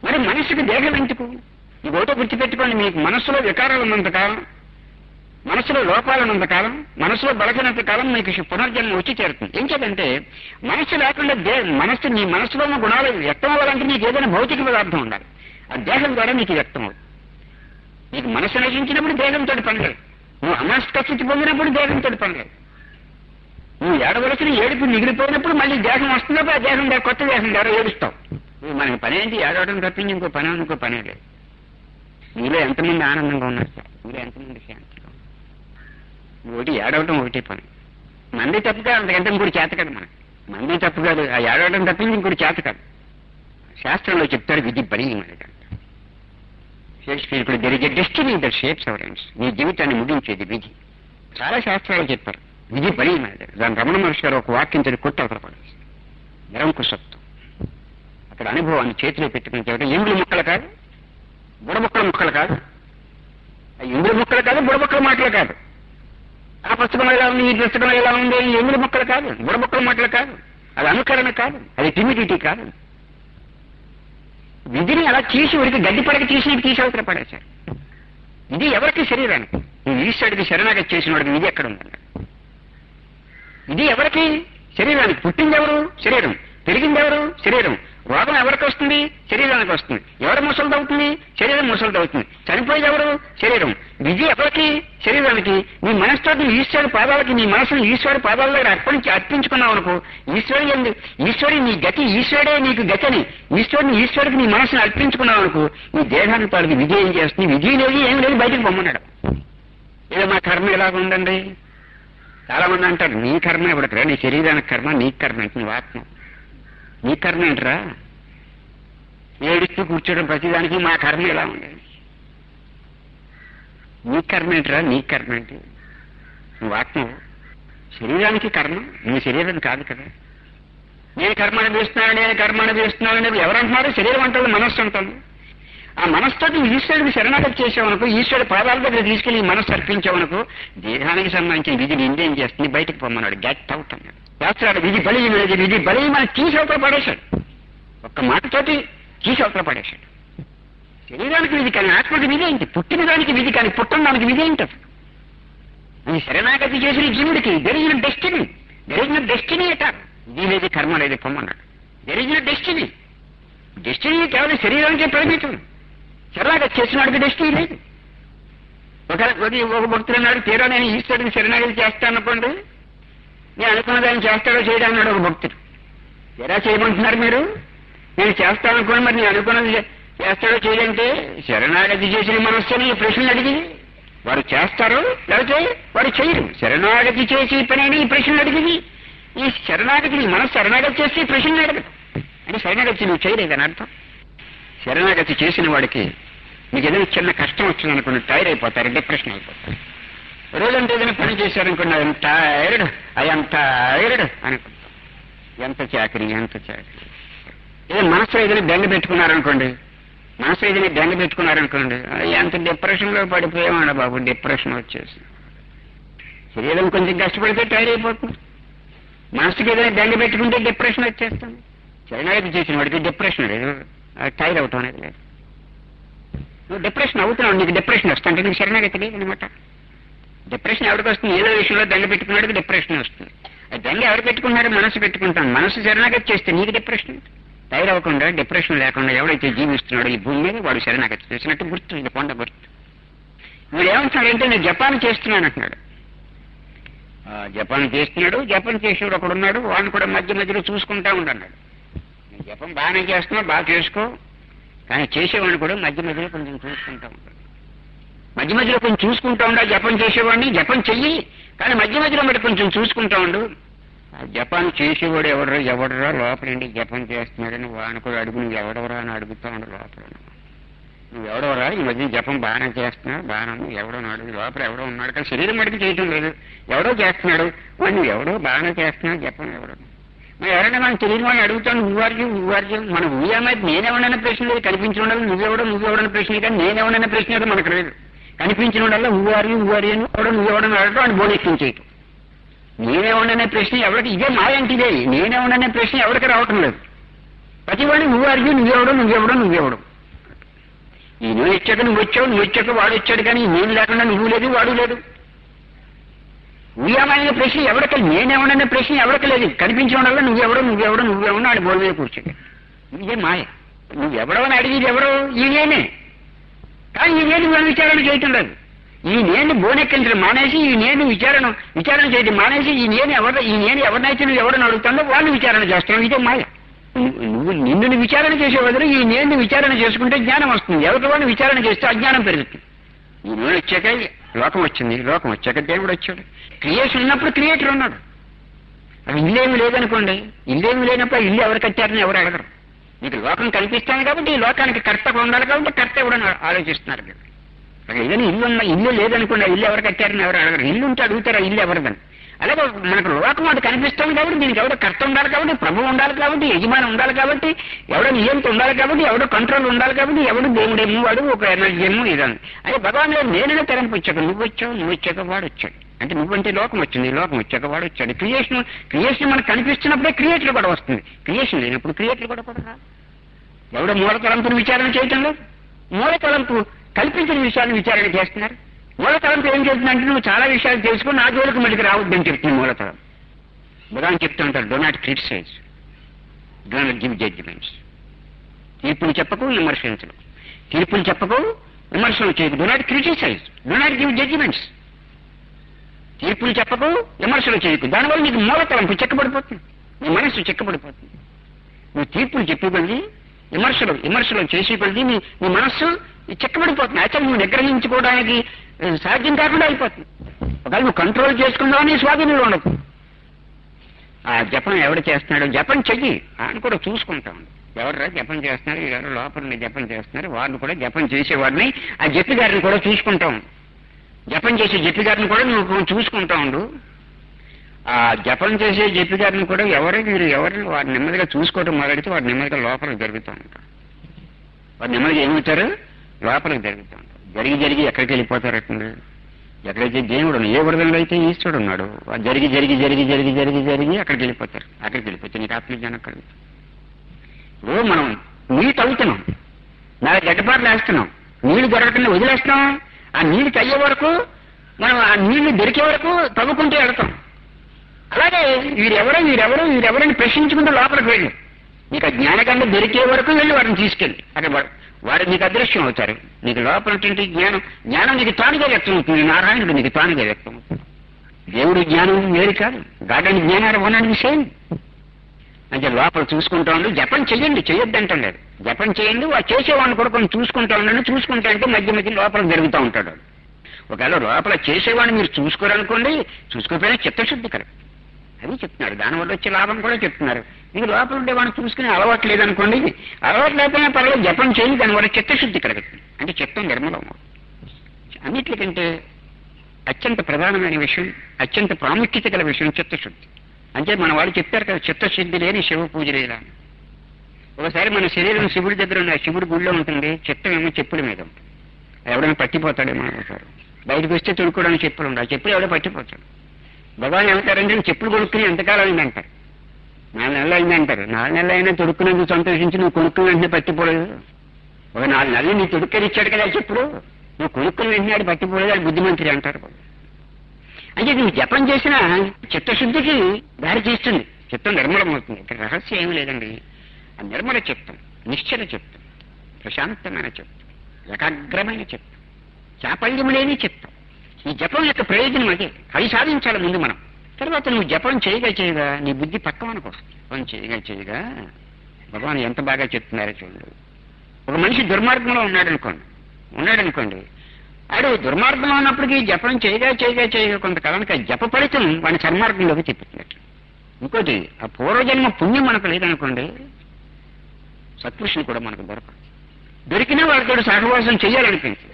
మరి మనిషికి దేహం ఎందుకు ఈ ఒకటో గుర్తుపెట్టుకోండి మీకు మనస్సులో వికారాలు ఉన్నంత కాలం మనసులో లోపాలు ఉన్నంత కాలం మనసులో బలహీనత కాలం మీకు పునర్జన్మ వచ్చి చేరుతుంది ఏం చేద్దంటే మనస్సు లేకుండా దే మనస్సు నీ మనసులో ఉన్న గుణాలు వ్యక్తం అవ్వాలంటే నీకు ఏదైనా భౌతిక పదార్థం ఉండాలి ఆ దేహం ద్వారా నీకు వ్యక్తం అవుతుంది నీకు మనసు నశించినప్పుడు దేహంతో పనిలేదు నువ్వు అమాస్క స్థితి పొందినప్పుడు దేహంతో పనిలేదు నువ్వు ఏడవలసిన ఏడుపు మిగిలిపోయినప్పుడు మళ్ళీ దేహం వస్తున్నప్పుడు ఆ దేహం ద్వారా కొత్త దేహం ద్వారా ఏడుస్తావు నువ్వు మనకి పని ఏంటి ఏడవడం తప్పించి ఇంకో పని ఇంకో పనే లేదు మీలో ఎంతమంది ఆనందంగా ఉన్నారు సార్ మీలో ఎంతమంది శాంతిగా ఉన్నారు? ఒకటి ఏడవటం ఒకటి పని మంది తప్పు కాదు అంతకంటే ఇంకోటి చేత కాదు మనకి మంది తప్పు కాదు ఆ ఏడవటం తప్పించి ఇంకోటి చేత కాదు శాస్త్రంలో చెప్తారు విధి బలి అనేది షేక్స్పియర్ ఇప్పుడు there is a destiny that shapes our ends నీ జీవితాన్ని ముగించేది విధి చాలా శాస్త్రాలు చెప్పారు విధి బలి అనేది దాని రమణ మహర్షి గారు ఒక వాక్యం తెలిసి కొట్టి అవతల పడేసి నిరంకుశత్వం అక్కడ అనుభవాన్ని చేతిలో పెట్టుకుని చెప్పడం ఎంగులు ముక్కలు కాదు బుడబుక్కల ముక్కలు కాదు ఆ ఎంగులు ముక్కలు కాదు బుడబుక్కల మాటలు కాదు ఆ పుస్తకం ఎలా ఉంది ఈ పుస్తకం ఎలా ఉంది ఈ ఎంగులు ముక్కలు కాదు బుడబుక్కల మాటలు కాదు అది అనుకరణ కాదు అది టిమిడిటీ కాదు విధిని అలా తీసి ఉడికి గడ్డి పడక తీసి తీసి అవతల పడేశారు ఇది ఎవరికి శరీరానికి ఈ ఈశ్వరుడికి శరణాగతి చేసిన వాడికి విధి ఎక్కడ ఉందండి ఇది ఎవరికి శరీరానికి పుట్టింది ఎవరు శరీరం పెరిగింది ఎవరు శరీరం రోగం ఎవరికి వస్తుంది శరీరానికి వస్తుంది ఎవరు ముసలిది అవుతుంది శరీరం ముసలిది అవుతుంది చనిపోయేది ఎవరు శరీరం విధి ఎవరికి శరీరానికి నీ మనసుతో ఈశ్వరుడి పాదాలకి నీ మనసును ఈశ్వరుడి పాదాల దగ్గర అర్పణించి అర్పించుకున్నావు అనుకో ఈశ్వరుడు ఎందు ఈశ్వరుడి నీ గతి ఈశ్వరుడే నీకు గతని ఈశ్వరుని ఈశ్వరుడికి నీ మనసును అర్పించుకున్నావు అనుకో నీ దేహానికి తాలూకు విధి ఏం చేస్తుంది విధి లేదు ఏం లేదు బయటకు పొమ్మన్నాడు ఏదో మా కర్మ ఎలాగ ఉందండి చాలా మంది అంటారు నీ కర్మ ఎవడకరా నీ శరీరానికి కర్మ నీ కర్మ అంటే నువ్వు ఆత్మ నీ కర్మ ఏంట్రా ఏడుస్తూ కూర్చోవడం ప్రతిదానికి మా కర్మ ఎలా ఉండేది నీ కర్మ ఏంట్రా నీ కర్మ ఏంటి నువ్వు ఆత్మ శరీరానికి కర్మ నీ శరీరం కాదు కదా నేను కర్మ అనుభవిస్తున్నాను నేను కర్మ అనుభవిస్తున్నాను అనేది ఎవరంటున్నారు శరీరం అంటారు మనస్సు అంటాను ఆ మనస్సుతో ఈశ్వరుడికి శరణాగతి చేసావనుకో ఈశ్వరుడు పాదాల దగ్గర తీసుకెళ్లి ఈ మనస్సు అర్పించావనుకో దేహానికి సంబంధించిన విధి నిందేం చేస్తుంది బయటకు పొమ్మన్నాడు గెట్ అవుట్ అన్నాడు శాస్త్రాలు విధి బలీయమైనది విధి బలీయమని తీసి అవతల పడేశాడు ఒక్క మాటతోటి తీసి అవతల పడేశాడు శరీరానికి విధి కానీ ఆత్మకి విధి ఏంటి పుట్టిన దానికి విధి కానీ పుట్టిన దానికి విధి ఏంటి అసలు? అది శరణాగతి చేసిన జీవుడికి జరిగిన డెస్టినీ జరిగిన డెస్టినీ అట ఇది లేదు కర్మ లేదు పొమ్మన్నాడు జరిగిన డెస్టినీ డెస్టినీ కేవలం శరీరానికే పరిమితం శరణాగతి చేసిన వాడికి డెస్టినీ లేదు ఒక ఒక- ఒక భక్తుడు అన్నాడు తీరా నేను ఈశ్వరుడికి శరణాగతి చేస్తాను అనుకోండి నేను అనుకున్న దాన్ని చేస్తాడో చేయడా అన్నాడు ఒక భక్తుడు ఎలా చేయమంటున్నారు మీరు నేను చేస్తాను అనుకోండి మరి నేను అనుకున్నది చే- చేస్తాడో చేయడంటే శరణాగతి చేసిన మనస్సుని ఈ ప్రశ్నలు అడిగి వారు చేస్తారు లేకపోతే వారు చేయరు శరణాగతి చేసి పని ఈ ప్రశ్నలు అడిగింది ఈ శరణాగతి నీ మనస్సు శరణాగతి చేసి ఈ ప్రశ్నలు అడగదు అంటే శరణాగతి నువ్వు చేయలేదని అర్థం శరణాగతి చేసిన వాడికి మీకు ఏదైనా చిన్న కష్టం వచ్చిందనుకోండి టైర్ అయిపోతారు డిప్రెషన్ అయిపోతారు రోజంతా ఏదైనా పని చేశారనుకోండి ఐఎమ్ టైర్డ్ ఐఎమ్ టైర్డ్ అనుకుంటాం ఎంత చాకరీ ఎంత చాకరీ ఏదో మనసులో ఏదైనా బెంగ పెట్టుకున్నారనుకోండి మనసులో ఏదైనా బెంగ పెట్టుకున్నారనుకోండి ఆ, ఎంత డిప్రెషన్ లో పడిపోయామండి బాబు డిప్రెషన్ వచ్చేసి శరీరం కొంచెం కష్టపడితే టైర్ అయిపోతుంది మనసుకి ఏదైనా బెంగ పెట్టుకుంటే డిప్రెషన్ వచ్చేస్తుంది శరణాగతి చేసిన వాడికి డిప్రెషన్ లేదు ఆ, టైర్ అవటం అనేది లేదు నువ్వు డిప్రెషన్ అవుతున్నావు నీకు డిప్రెషన్ వస్తుంటే నీకు శరణాగతి లేదు అనమాట డిప్రెషన్ ఎవరికి వస్తుంది ఏదో విషయంలో దండ పెట్టుకున్నాడికి డిప్రెషన్ వస్తుంది ఆ దండ ఎవరు పెట్టుకున్నారో మనసు పెట్టుకుంటాను మనసు శరణాగతి చేస్తే నీకు డిప్రెషన్ టైర్ అవ్వకుండా డిప్రెషన్ లేకుండా ఎవడైతే జీవిస్తున్నాడో ఈ భూమి మీద వాడు శరణాగతి చేసినట్టు గుర్తు ఇది కొండ గుర్తు వీడు ఏమంటున్నాడంటే నేను జపాన్ చేస్తున్నాను అంటున్నాడు ఆ, జపాన్ చేస్తున్నాడు జపాన్ చేసేవాడు ఒకడు ఉన్నాడు వాడిని కూడా మధ్య మధ్యలో చూసుకుంటా ఉండన్నాడు నేను జపం బాగానే చేస్తున్నా బాగా చేసుకో కానీ చేసేవాడిని కూడా మధ్య మధ్యలో కొంచెం చూసుకుంటా ఉంటాడు మధ్య మధ్యలో కొంచెం చూసుకుంటా ఉండా జపం చేసేవాడిని జపం చెయ్యి కానీ మధ్య మధ్యలో మరి కొంచెం చూసుకుంటా ఉండు ఆ జపాన్ చేసేవాడు ఎవడరా ఎవడరా లోపలండి జపం చేస్తున్నాడని వాడిని కూడా అడుగు నువ్వు ఎవడవరా అని అడుగుతా ఉండు లోపల నువ్వు ఎవడవరా ఈ మధ్య జపం బాగానే చేస్తున్నావు బాగానే ఉంది ఎవడో నాడు లోపల ఎవడో ఉన్నాడు కానీ శరీరం మడికి చేయటం లేదు ఎవడో చేస్తున్నాడు వాడు నువ్వు ఎవడో బాగానే చేస్తున్నావు జపం ఎవడో మరి ఎవరైనా మనం తెలియని వాడిని అడుగుతాను నువ్వార్జు నువ్వార్జు మన ఊయామై నేనేమన్నా ప్రశ్న లేదు కనిపించిన ఉండాలి నువ్వెవడో నువ్వెవడని ప్రశ్న కానీ నేనేమన్నా ప్రశ్న అయితే మనకు లేదు కనిపించిన ఉండాలి ఊవారి ఊవారి అని ఎవడో నువ్వెవడని అడగడం అని బోనెక్కించేయటం నేనేమన్నా ప్రశ్న ఎవరికి ఇదే మాయంటి ఇదే నేనేమన్నా ప్రశ్న ఎవరికి రావటం లేదు ప్రతి వాడిని నువ్వు అడిగి నువ్వెవడో నువ్వెవడో నువ్వెవడో ఈ నేను వచ్చాక నువ్వు వచ్చావు నువ్వు వచ్చాక వాడు వచ్చాడు కానీ నేను లేకుండా నువ్వు లేదు వాడు లేదు ఉయ్యామైన ప్రశ్న ఎవరికి నేనేమన్నా ప్రశ్న ఎవరికి లేదు కనిపించడం వల్ల నువ్వెవడో నువ్వెవడో నువ్వెవడో ఆడి బోల్ మీద కూర్చోడు ఇదే మాయ నువ్వెవడో అడిగేది ఎవరో ఈ నేనే కానీ ఈ నేను మనం విచారణ చేయటం లేదు ఈ నేను బోనెక్కించడం మానేసి ఈ నేను విచారణ విచారణ చేయడం మానేసి ఈ నేను ఎవరు ఈ నేను ఎవరినైతే నువ్వు ఎవరిని అడుగుతాడో వాళ్ళు విచారణ చేస్తాం ఇదే మాయ నువ్వు- నువ్వు నిన్ను విచారణ చేసే బదులు ఈ నేను విచారణ చేసుకుంటే జ్ఞానం వస్తుంది ఎవరి వాడిని విచారణ చేస్తే అజ్ఞానం పెరుగుతుంది ఈ నేను వచ్చాక లోకం వచ్చింది లోకం వచ్చాక దేవుడు వచ్చాడు క్రియేషన్ ఉన్నప్పుడు క్రియేటర్ ఉన్నాడు అది ఇల్లేమి లేదనుకోండి ఇల్లేమి లేనప్పుడు ఆ ఇల్లు ఎవరు కట్టారని ఎవరు అడగరు మీకు లోకం కల్పిస్తాను కాబట్టి ఈ లోకానికి కర్త ఉండాలి కాబట్టి కర్త ఎవడని ఆలోచిస్తున్నారు మీరు అక్కడ ఏదైనా ఇల్లు ఉన్న ఇల్లు లేదనుకోండి ఆ ఇల్లు ఎవరు కట్టారని ఎవరు అడగరు ఇల్లు ఉంటే అడుగుతారు ఆ ఇల్లు ఎవరిదని అలాగే మనకు లోకం అది కనిపిస్తుంది కాబట్టి దీనికి ఎవడో కర్త ఉండాలి కాబట్టి ప్రభు ఉండాలి కాబట్టి యజమాని ఉండాలి కాబట్టి ఎవడో నియంత ఉండాలి కాబట్టి ఎవడో కంట్రోల్ ఉండాలి కాబట్టి ఎవడు దేవుడేమో వాడు ఒక ఎనర్జీ ఏమో ఇదని అదే భగవాన్ లేదు నేనే తెరంపు వచ్చాక నువ్వు వచ్చావు నువ్వు వచ్చాక వాడు వచ్చాడు అంటే నువ్వంటే లోకం వచ్చింది లోకం వచ్చాక వాడు వచ్చాడు క్రియేషన్ క్రియేషన్ మనకు కనిపిస్తున్నప్పుడే క్రియేటర్ కూడా వస్తుంది క్రియేషన్ లేనప్పుడు క్రియేటర్ కూడా కూడా ఎవడో మూల తలంపుని విచారణ చేయటం లేదు మూల తలంపు కల్పించిన విషయాన్ని విచారణ చేస్తున్నారు మూల తలంపు ఏం చేస్తుందంటే నువ్వు చాలా విషయాలు తెలుసుకుని నా జోలికి మళ్ళీ రావద్దని చెప్తుంది మూల తలం భగవాన్ చెప్తూ ఉంటారు do not criticise do not give judgements తీర్పులు చెప్పకు విమర్శించడం తీర్పులు చెప్పకు విమర్శలు చేయకు do not criticise do not give judgements తీర్పులు చెప్పకు విమర్శలు చేయకు దానివల్ల నీకు మూల తలంపు చెక్కబడిపోతుంది నీ మనస్సు చెక్కబడిపోతుంది నువ్వు తీర్పులు చెప్పే కొద్ది విమర్శలు విమర్శలు చేసే కొద్ది నీ నీ మనస్సు చెక్కబడిపోతుంది అయితే నువ్వు నిగ్రహించుకోవడానికి ఆ, సాధ్యం కాకుండా అయిపోతుంది ఒకవేళ నువ్వు కంట్రోల్ చేసుకుందామని నీ స్వాధీనంలో ఉండదు ఆ జపం ఎవడు చేస్తున్నాడు జపం చెయ్యి అని కూడా చూసుకుంటాం ఎవరు జపం చేస్తున్నారు ఎవరు లోపల జపం చేస్తున్నారు వారిని కూడా జపం చేసేవాడిని ఆ జప్పి గారిని కూడా చూసుకుంటాం జపం చేసే జప్పి గారిని కూడా నువ్వు చూసుకుంటా ఉండు ఆ జపం చేసే జప్పి గారిని కూడా ఎవరు మీరు ఎవరు వారు నెమ్మదిగా చూసుకోవడం మొదలెడితే వాడు నెమ్మదిగా లోపలికి జరుగుతూ ఉంటారు వాడు నెమ్మదిగా ఏమవుతారు లోపలికి జరుగుతూ ఉంటారు జరిగి జరిగి ఎక్కడికి వెళ్ళిపోతారటండి ఎక్కడైతే దేవుడు ఉన్నాడు, ఏ వరదల్లో అయితే ఈశ్వరుడు ఉన్నాడు వాడు జరిగి జరిగి జరిగి జరిగి జరిగి జరిగి అక్కడికి వెళ్ళిపోతారు అక్కడికి వెళ్ళిపోతే నీకు ఆత్మజ్ఞానం కలుగుతుంది ఇప్పుడు మనం నీళ్ళు తవ్వుతున్నాం నా గడ్డపాట్లు వేస్తున్నాం నీళ్లు దొరకకుండా వదిలేస్తున్నాం ఆ నీళ్లు తయ్యే వరకు మనం ఆ నీళ్లు దొరికే వరకు తవ్వుకుంటూ వెళ్తాం అలాగే వీరెవరో వీరెవరో వీరెవరని ప్రశ్నించుకుంటూ లోపలికి వెళ్ళి నీకు ఆ జ్ఞానగండ దొరికే వరకు వెళ్ళి వారిని తీసుకెళ్ళి అక్కడ వాడు వాడు నీకు అదృశ్యం అవుతారు నీకు లోపల ఉన్నటువంటి జ్ఞానం జ్ఞానం నీకు తానుగా వ్యక్తం అవుతుంది నారాయణుడు నీకు తానుగా వ్యక్తం అవుతుంది దేవుడు జ్ఞానం వేరు కాదు గాడని జ్ఞానాలు వనండి సేమ్ అంటే లోపల చూసుకుంటా ఉండి జపం చెయ్యండి చెయ్యొద్దంటం లేదు జపం చేయండి ఆ చేసేవాడిని కూడా కొంచెం చూసుకుంటా ఉండండి చూసుకుంటా అంటే మధ్య మధ్య లోపల జరుగుతూ ఉంటాడు వాడు. ఒకవేళ లోపల చేసేవాడిని మీరు చూసుకోరనుకోండి చూసుకోకపోయినా చిత్తశుద్ధి కరెక్ట్ అది చెప్తున్నాడు దానివల్ల వచ్చే లాభం కూడా చెప్తున్నారు మీకు లోపల ఉండే వాడిని చూసుకునే అలవాటు లేదనుకోండి అలవాటు లేకపోయినా పర్వాలేదు జపం చేయండి దానివల్ల చిత్తశుద్ధి కలుగుతుంది అంటే చిత్తం నిర్మలం అవుతుంది. అన్నిటికంటే అత్యంత ప్రధానమైన విషయం అత్యంత ప్రాముఖ్యత గల విషయం చిత్తశుద్ధి అంటే మన వాళ్ళు చెప్పారు కదా చిత్తశుద్ధి లేని శివ పూజ లేదా అని. ఒకసారి మన శరీరం శివుడి దగ్గర ఉన్న శివుడి గుడిలో ఉంటుంది చిత్తం ఏమో చెప్పుల మీద ఉంటుంది ఎవడైనా పట్టిపోతాడేమో అనుకుంటారు బయటకు వస్తే తొడుక్కోవడానికి చెప్పులు ఉండవు ఆ చెప్పులు ఎవడో పట్టిపోతాడు భగవాన్ ఏమంటారంటే చెప్పులు కొనుక్కుని ఎంతకాలం అయిందంటారు నాలుగు నెలలు అయిందంటారు నాలుగు నెలలు అయినా తొడుక్కునేందుకు సంతోషించి నువ్వు కొనుక్కుని వెంటనే పట్టిపోలేదు ఒక నాలుగు నెలలు నీ తొడుక్కని ఇచ్చాడు కదా ఆ చెప్పులు నువ్వు కొనుక్కుని వెంటనే ఆడు పట్టిపోలేదు అది బుద్ధిమంతుడు అంటారు అంటే నువ్వు జపం చేసిన చిత్తశుద్ధికి దారి తీస్తుంది చిత్తం నిర్మలమవుతుంది ఇక్కడ రహస్యం ఏమీ లేదండి ఆ నిర్మల చిత్తం నిశ్చల చిత్తం ప్రశాంతమైన చిత్తం ఏకాగ్రమైన చిత్తం చాపల్యం లేని చిత్తం ఈ జపం యొక్క ప్రయోజనం అదే అది సాధించాలి ముందు మనం తర్వాత నువ్వు జపం చేయగా చేయగా నీ బుద్ధి పక్కవనకు వస్తుంది జపం చేయగా చేయగా భగవాన్ ఎంత బాగా చెప్తున్నారో చూడండి ఒక మనిషి దుర్మార్గంలో ఉన్నాడు అనుకోండి ఉన్నాడు అనుకోండి ఆడు దుర్మార్గంలో ఉన్నప్పటికీ జపం చేయగా చేయగా చేయగా కొంతకాలానికి ఆ జప ఫలితం వాడిని సన్మార్గంలోకి తిప్పుతున్నట్టు ఇంకోటి ఆ పూర్వజన్మ పుణ్యం మనకు లేదనుకోండి సత్పురుషులు కూడా మనకు దొరకదు దొరికినా వాళ్ళతో సహవాసం చేయాలనిపించదు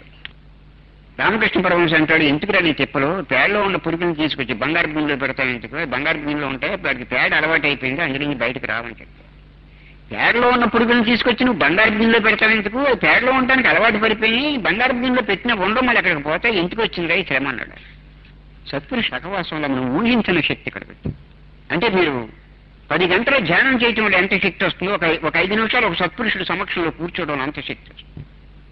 రామకృష్ణ పరమహంస అంటాడు ఎందుకురా నీ తిప్పలు పేడలో ఉన్న పురుగుని తీసుకొచ్చి బంగారు భూమిలో పెడతాను ఎందుకు బంగారు భూమిలో ఉంటే వాడికి పేడ అలవాటు అయిపోయింది అందులో నుంచి బయటకు రావని చెప్తాడు పేడలో ఉన్న పురుగుని తీసుకొచ్చి నువ్వు బంగారు బిందులో పెడతావు ఎందుకు పేడలో ఉండడానికి అలవాటు పడిపోయి బంగారు బిందులో పెట్టిన ఉండడం మళ్ళీ అక్కడికి పోతే ఎందుకు వచ్చిందిరా ఈ శ్రమ అన్నాడు సత్పురుష సహవాసంలో మనం ఊహించిన శక్తి కలుగుతుంది అంటే మీరు పది గంటల ధ్యానం చేయటం వల్ల ఎంత శక్తి వస్తుందో ఒక ఒక ఐదు నిమిషాలు ఒక సత్పురుషుడు సమక్షంలో కూర్చోవడం వల్ల అంత శక్తి వస్తుంది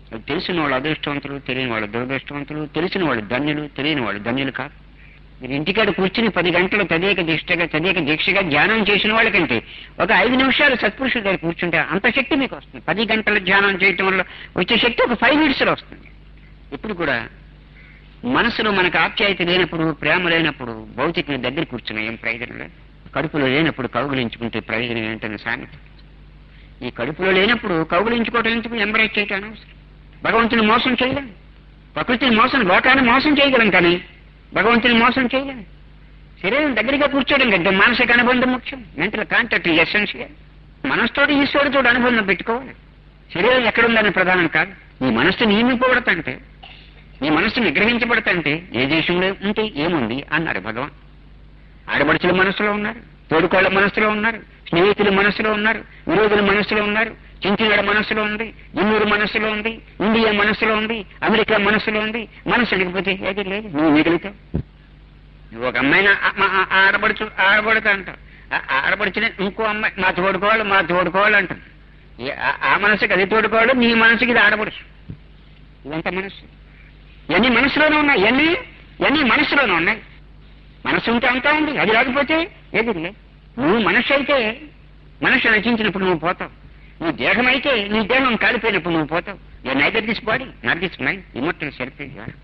అది తెలిసిన వాళ్ళు అదృష్టవంతులు తెలియని వాళ్ళు దురదృష్టవంతులు తెలిసిన వాళ్ళు ధన్యులు తెలియని వాళ్ళు ధన్యులు కాదు మీరు ఇంటికాడ కూర్చుని పది గంటలు తదేక దీక్షగా తదేక దీక్షగా ధ్యానం చేసిన వాళ్ళకంటే ఒక ఐదు నిమిషాలు సత్పురుషుల దగ్గర కూర్చుంటే అంత శక్తి మీకు వస్తుంది పది గంటలు ధ్యానం చేయటం వల్ల వచ్చే శక్తి ఒక ఫైవ్ మినిట్స్లో వస్తుంది ఇప్పుడు కూడా మనసులో మనకు ఆప్యాయత లేనప్పుడు ప్రేమ లేనప్పుడు భౌతిక దగ్గర కూర్చున్నా ఏం ప్రయోజనం లేదు కడుపులో లేనప్పుడు కౌగులించుకుంటే ప్రయోజనం ఏంటనే సామెత ఈ కడుపులో లేనప్పుడు కౌగులించుకోవటం ఎందుకు ఎంబరేజ్ చేయటం అనవసరం భగవంతుని మోసం చేయలేం ప్రకృతిని మోసం లోకాన్ని మోసం చేయగలం కానీ భగవంతుని మోసం చేయలేం శరీరం దగ్గరగా కూర్చోవడం కంటే మానసిక అనుబంధం ముఖ్యం మెంటల్ కాంటాక్ట్ ఎసెన్షియల్ మనసుతోటి ఈశ్వరుతో అనుబంధం పెట్టుకోవాలి శరీరం ఎక్కడుందని ప్రధానం కాదు నీ మనస్సు నియమింపబడతంటే నీ మనస్సు నిగ్రహించబడతంటే ఏ దేశంలో ఉంటే ఏముంది అన్నాడు భగవాన్ ఆడబడుచుల మనసులో ఉన్నారు తోడుకోళ్ల మనసులో ఉన్నారు స్నేహితుల మనసులో ఉన్నారు విరోధుల మనసులో ఉన్నారు చించినాడ మనసులో ఉంది ఇన్నూరు మనసులో ఉంది ఇండియా మనసులో ఉంది అమెరికా మనసులో ఉంది మనసు లేకపోతే ఏది లేదు నువ్వు మిగులుతావు నువ్వు ఒక అమ్మాయిని ఆ- మా- ఆ- ఆడబడుచు ఆడబడుతా అంటావు ఆ- ఆడబడుచుని ఇంకో అమ్మాయి మా తోడుకోవాలి మా తోడుకోవాలి అంటాం ఏ- ఆ- ఆ మనసుకి అది తోడుకోవాలి నీ మనసుకి ఇది ఆడబడుచు ఇదంతా మనసు ఇవన్నీ మనసులోనే ఉన్నాయి ఇవన్నీ ఇవన్నీ మనసులోనే ఉన్నాయి మనసు ఉంటే అంతా ఉంది అది రాకపోతే ఏది లేదు నువ్వు మనసు అయితే మనసు నచించినప్పుడు నువ్వు పోతావు నువ్వు దేహం అయితే నీ దేహం కాలిపోయినప్పుడు నువ్వు పోతావు neither this body not this mind immortal self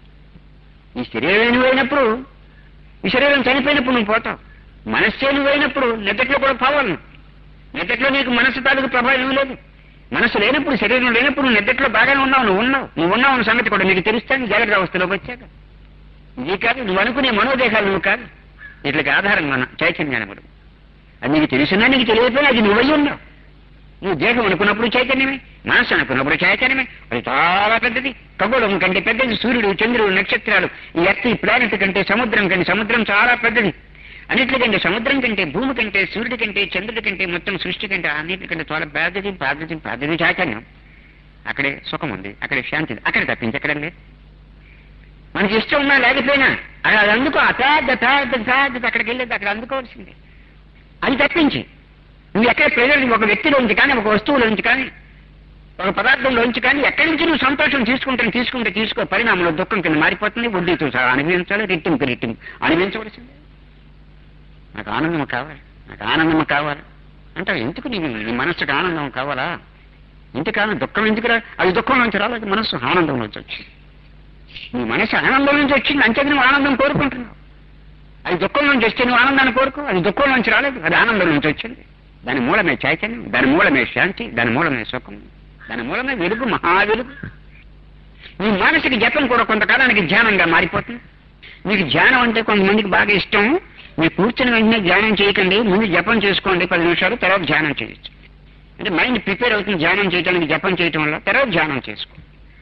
ఈ శరీరం నువ్వైనప్పుడు ఈ శరీరం చనిపోయినప్పుడు నువ్వు పోతావు మనస్సే నువ్వైనప్పుడు నిద్రలో కూడా పోవాలి నువ్వు. నిద్రలో నీకు మనసు తాలూకు ప్రభావం ఏమీ లేదు మనసు లేనప్పుడు శరీరం లేనప్పుడు నువ్వు నిద్రలో బాగానే ఉన్నావు నువ్వు ఉన్నావు నువ్వు ఉన్నావు అన్న సంగతి కూడా నీకు తెలుస్తాను జాగ్రత్త అవస్థలోకి వచ్చాక ఇది కాదు నువ్వు అనుకునే మనోదేహాలు నువ్వు కాదు వీటికి ఆధారం మన చైతన్యానముడు అది నీకు తెలిసినా నీకు తెలియకపోయినా అది నువ్వై ఉన్నావు నువ్వు దేహం అనుకున్నప్పుడు చైతన్యమే మనసు అనుకున్నప్పుడు చైతన్యమే అది చాలా పెద్దది ఖగోళం కంటే పెద్దది సూర్యుడు చంద్రుడు నక్షత్రాలు ఈ ఎర్త్ ఈ ప్లానెట్ కంటే సముద్రం కంటే సముద్రం చాలా పెద్దది అన్నిటికంటే సముద్రం కంటే భూమి కంటే సూర్యుడి కంటే చంద్రుడి కంటే మొత్తం సృష్టి కంటే అన్నిటికంటే చాలా పెద్దది పెద్దది పెద్దది చైతన్యం అక్కడే సుఖం ఉంది అక్కడే శాంతి ఉంది. అక్కడ తప్పించి ఎక్కడ లేదు మనకి ఇష్టం ఉన్నా లేకపోయినా అది అది అందుకో అతాద్ద తాద్ద తాద్ద అక్కడికి వెళ్ళేది అక్కడ అందుకోవాల్సిందే అది తప్పించి నువ్వు ఎక్కడ ప్రజలు ఒక వ్యక్తిలోంచి కానీ ఒక వస్తువులోంచి కానీ ఒక పదార్థంలోంచి కానీ ఎక్కడి నుంచి నువ్వు సంతోషం తీసుకుంటే తీసుకుంటే తీసుకో పరిణామంలో దుఃఖం కింద మారిపోతుంది వడ్డీతో సహా అనుభవించాలి రెట్టింపు రెట్టింపు అనుభవించవలసిందే నాకు ఆనందం కావాలి నాకు ఆనందం కావాలి అంటే ఎందుకు నీ నీ మనస్సుకు ఆనందం కావాలా ఇంతకాలం దుఃఖం ఎందుకురా అది దుఃఖం నుంచి రాలేదు మనస్సు ఆనందం నుంచి వచ్చింది నీ మనసు ఆనందం నుంచి వచ్చింది అంతే నువ్వు ఆనందం కోరుకుంటున్నావు అది దుఃఖం నుంచి వస్తే నువ్వు ఆనందాన్ని కోరుకో అది దుఃఖం నుంచి రాలేదు అది ఆనందం నుంచి వచ్చింది దాని మూలమే చైతన్యం దాని మూలమే శాంతి దాని మూలమే సుఖం దాని మూలమే వెలుగు మహా వెలుగు నీ మానసిక జపం కూడా కొంతకాలానికి ధ్యానంగా మారిపోతుంది మీకు ధ్యానం అంటే కొంతమందికి బాగా ఇష్టం మీరు కూర్చుని వెంటనే ధ్యానం చేయకండి ముందు జపం చేసుకోండి పది నిమిషాలు తర్వాత ధ్యానం చేయొచ్చు అంటే మైండ్ ప్రిపేర్ అవుతుంది ధ్యానం చేయడానికి జపం చేయటం వల్ల తర్వాత ధ్యానం చేసుకో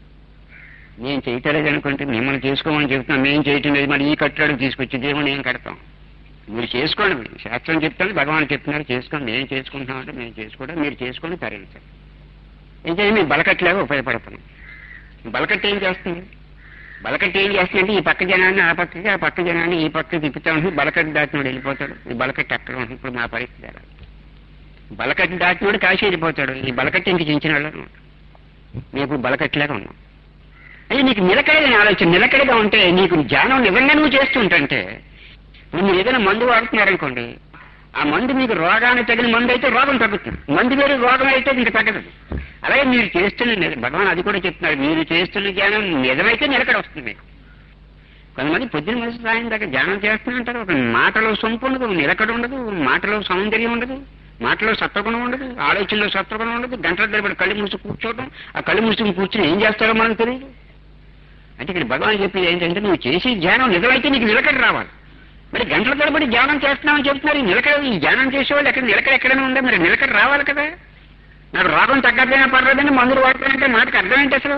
నేను చేయటలేదు అనుకుంటే మిమ్మల్ని చేసుకోమని చెప్తున్నాను నేను చేయటం లేదు మరి ఈ కట్టడానికి తీసుకొచ్చి దేవుని ఏం కడతాం మీరు చేసుకోండి మీరు. శాస్త్రం చెప్తాను భగవాన్ చెప్తున్నారు చేసుకోండి నేను చేసుకుంటున్నామంటే నేను చేసుకోవడం మీరు చేసుకోండి తరించండి ఏం చేయండి మీరు బలకట్లాగా ఉపయోగపడుతున్నాం బలకట్టు ఏం చేస్తుంది బలకట్టు ఏం చేస్తుందంటే ఈ పక్క జనాన్ని ఆ పక్కకి ఆ పక్క జనాన్ని ఈ పక్క తిప్పుతా ఉంటుంది బలకట్టు దాటినోడు వెళ్ళిపోతాడు ఈ బలకట్టు అక్కడ ఉంటుంది ఇప్పుడు మా పరిస్థితి అలా బలకట్టు దాటినోడు కాశీ వెళ్ళిపోతాడు ఈ బలకట్టు ఇంక చించిన వాళ్ళు మేము బలకట్టులాగా ఉన్నాం అది నీకు నిలకడగా ఆలోచన నిలకడగా ఉంటే నీకు ధ్యానం నిజంగా నువ్వు చేస్తుంటే ఇప్పుడు మీరు ఏదైనా మందు వాడుతున్నారనుకోండి ఆ మందు మీకు రోగానికి తగిన మందు అయితే రోగం తగ్గుతుంది మందు వేరు రోగం అయితే మీకు తగ్గదు అలాగే మీరు చేస్తున్న నిల- భగవాన్ అది కూడా చెప్తున్నారు మీరు చేస్తున్న ధ్యానం నిజమైతే నిలకడ వస్తుంది మీకు కొంతమంది పొద్దున మనిషి సాయం దాకా ధ్యానం చేస్తున్నంటారు ఒక మాటలో సొంపు ఉండదు నిలకడ ఉండదు మాటలో సౌందర్యం ఉండదు మాటలో సత్వగుణం ఉండదు ఆలోచనలో సత్వగుణం ఉండదు గంటల తరబడి కళ్ళు మూసి కూర్చోవడం ఆ కళ్ళు మూసుకుని కూర్చుని ఏం చేస్తారో మనకు తెలియదు అంటే ఇక్కడ భగవాన్ చెప్పేది ఏంటంటే నువ్వు చేసే ధ్యానం నిజమైతే నీకు నిలకడ రావాలి మరి గంటల తరబడి ధ్యానం చేస్తున్నామని చెప్తున్నారు ఈ నిలకడ ఈ ధ్యానం చేసేవాళ్ళు ఎక్కడ నిలకడ ఎక్కడైనా ఉందా మరి నిలకడ రావాలి కదా నాకు రోగం తగ్గకపోయినా పర్లేదని మందులు వాడుతానంటే మాటకు అర్థం ఏంటి అసలు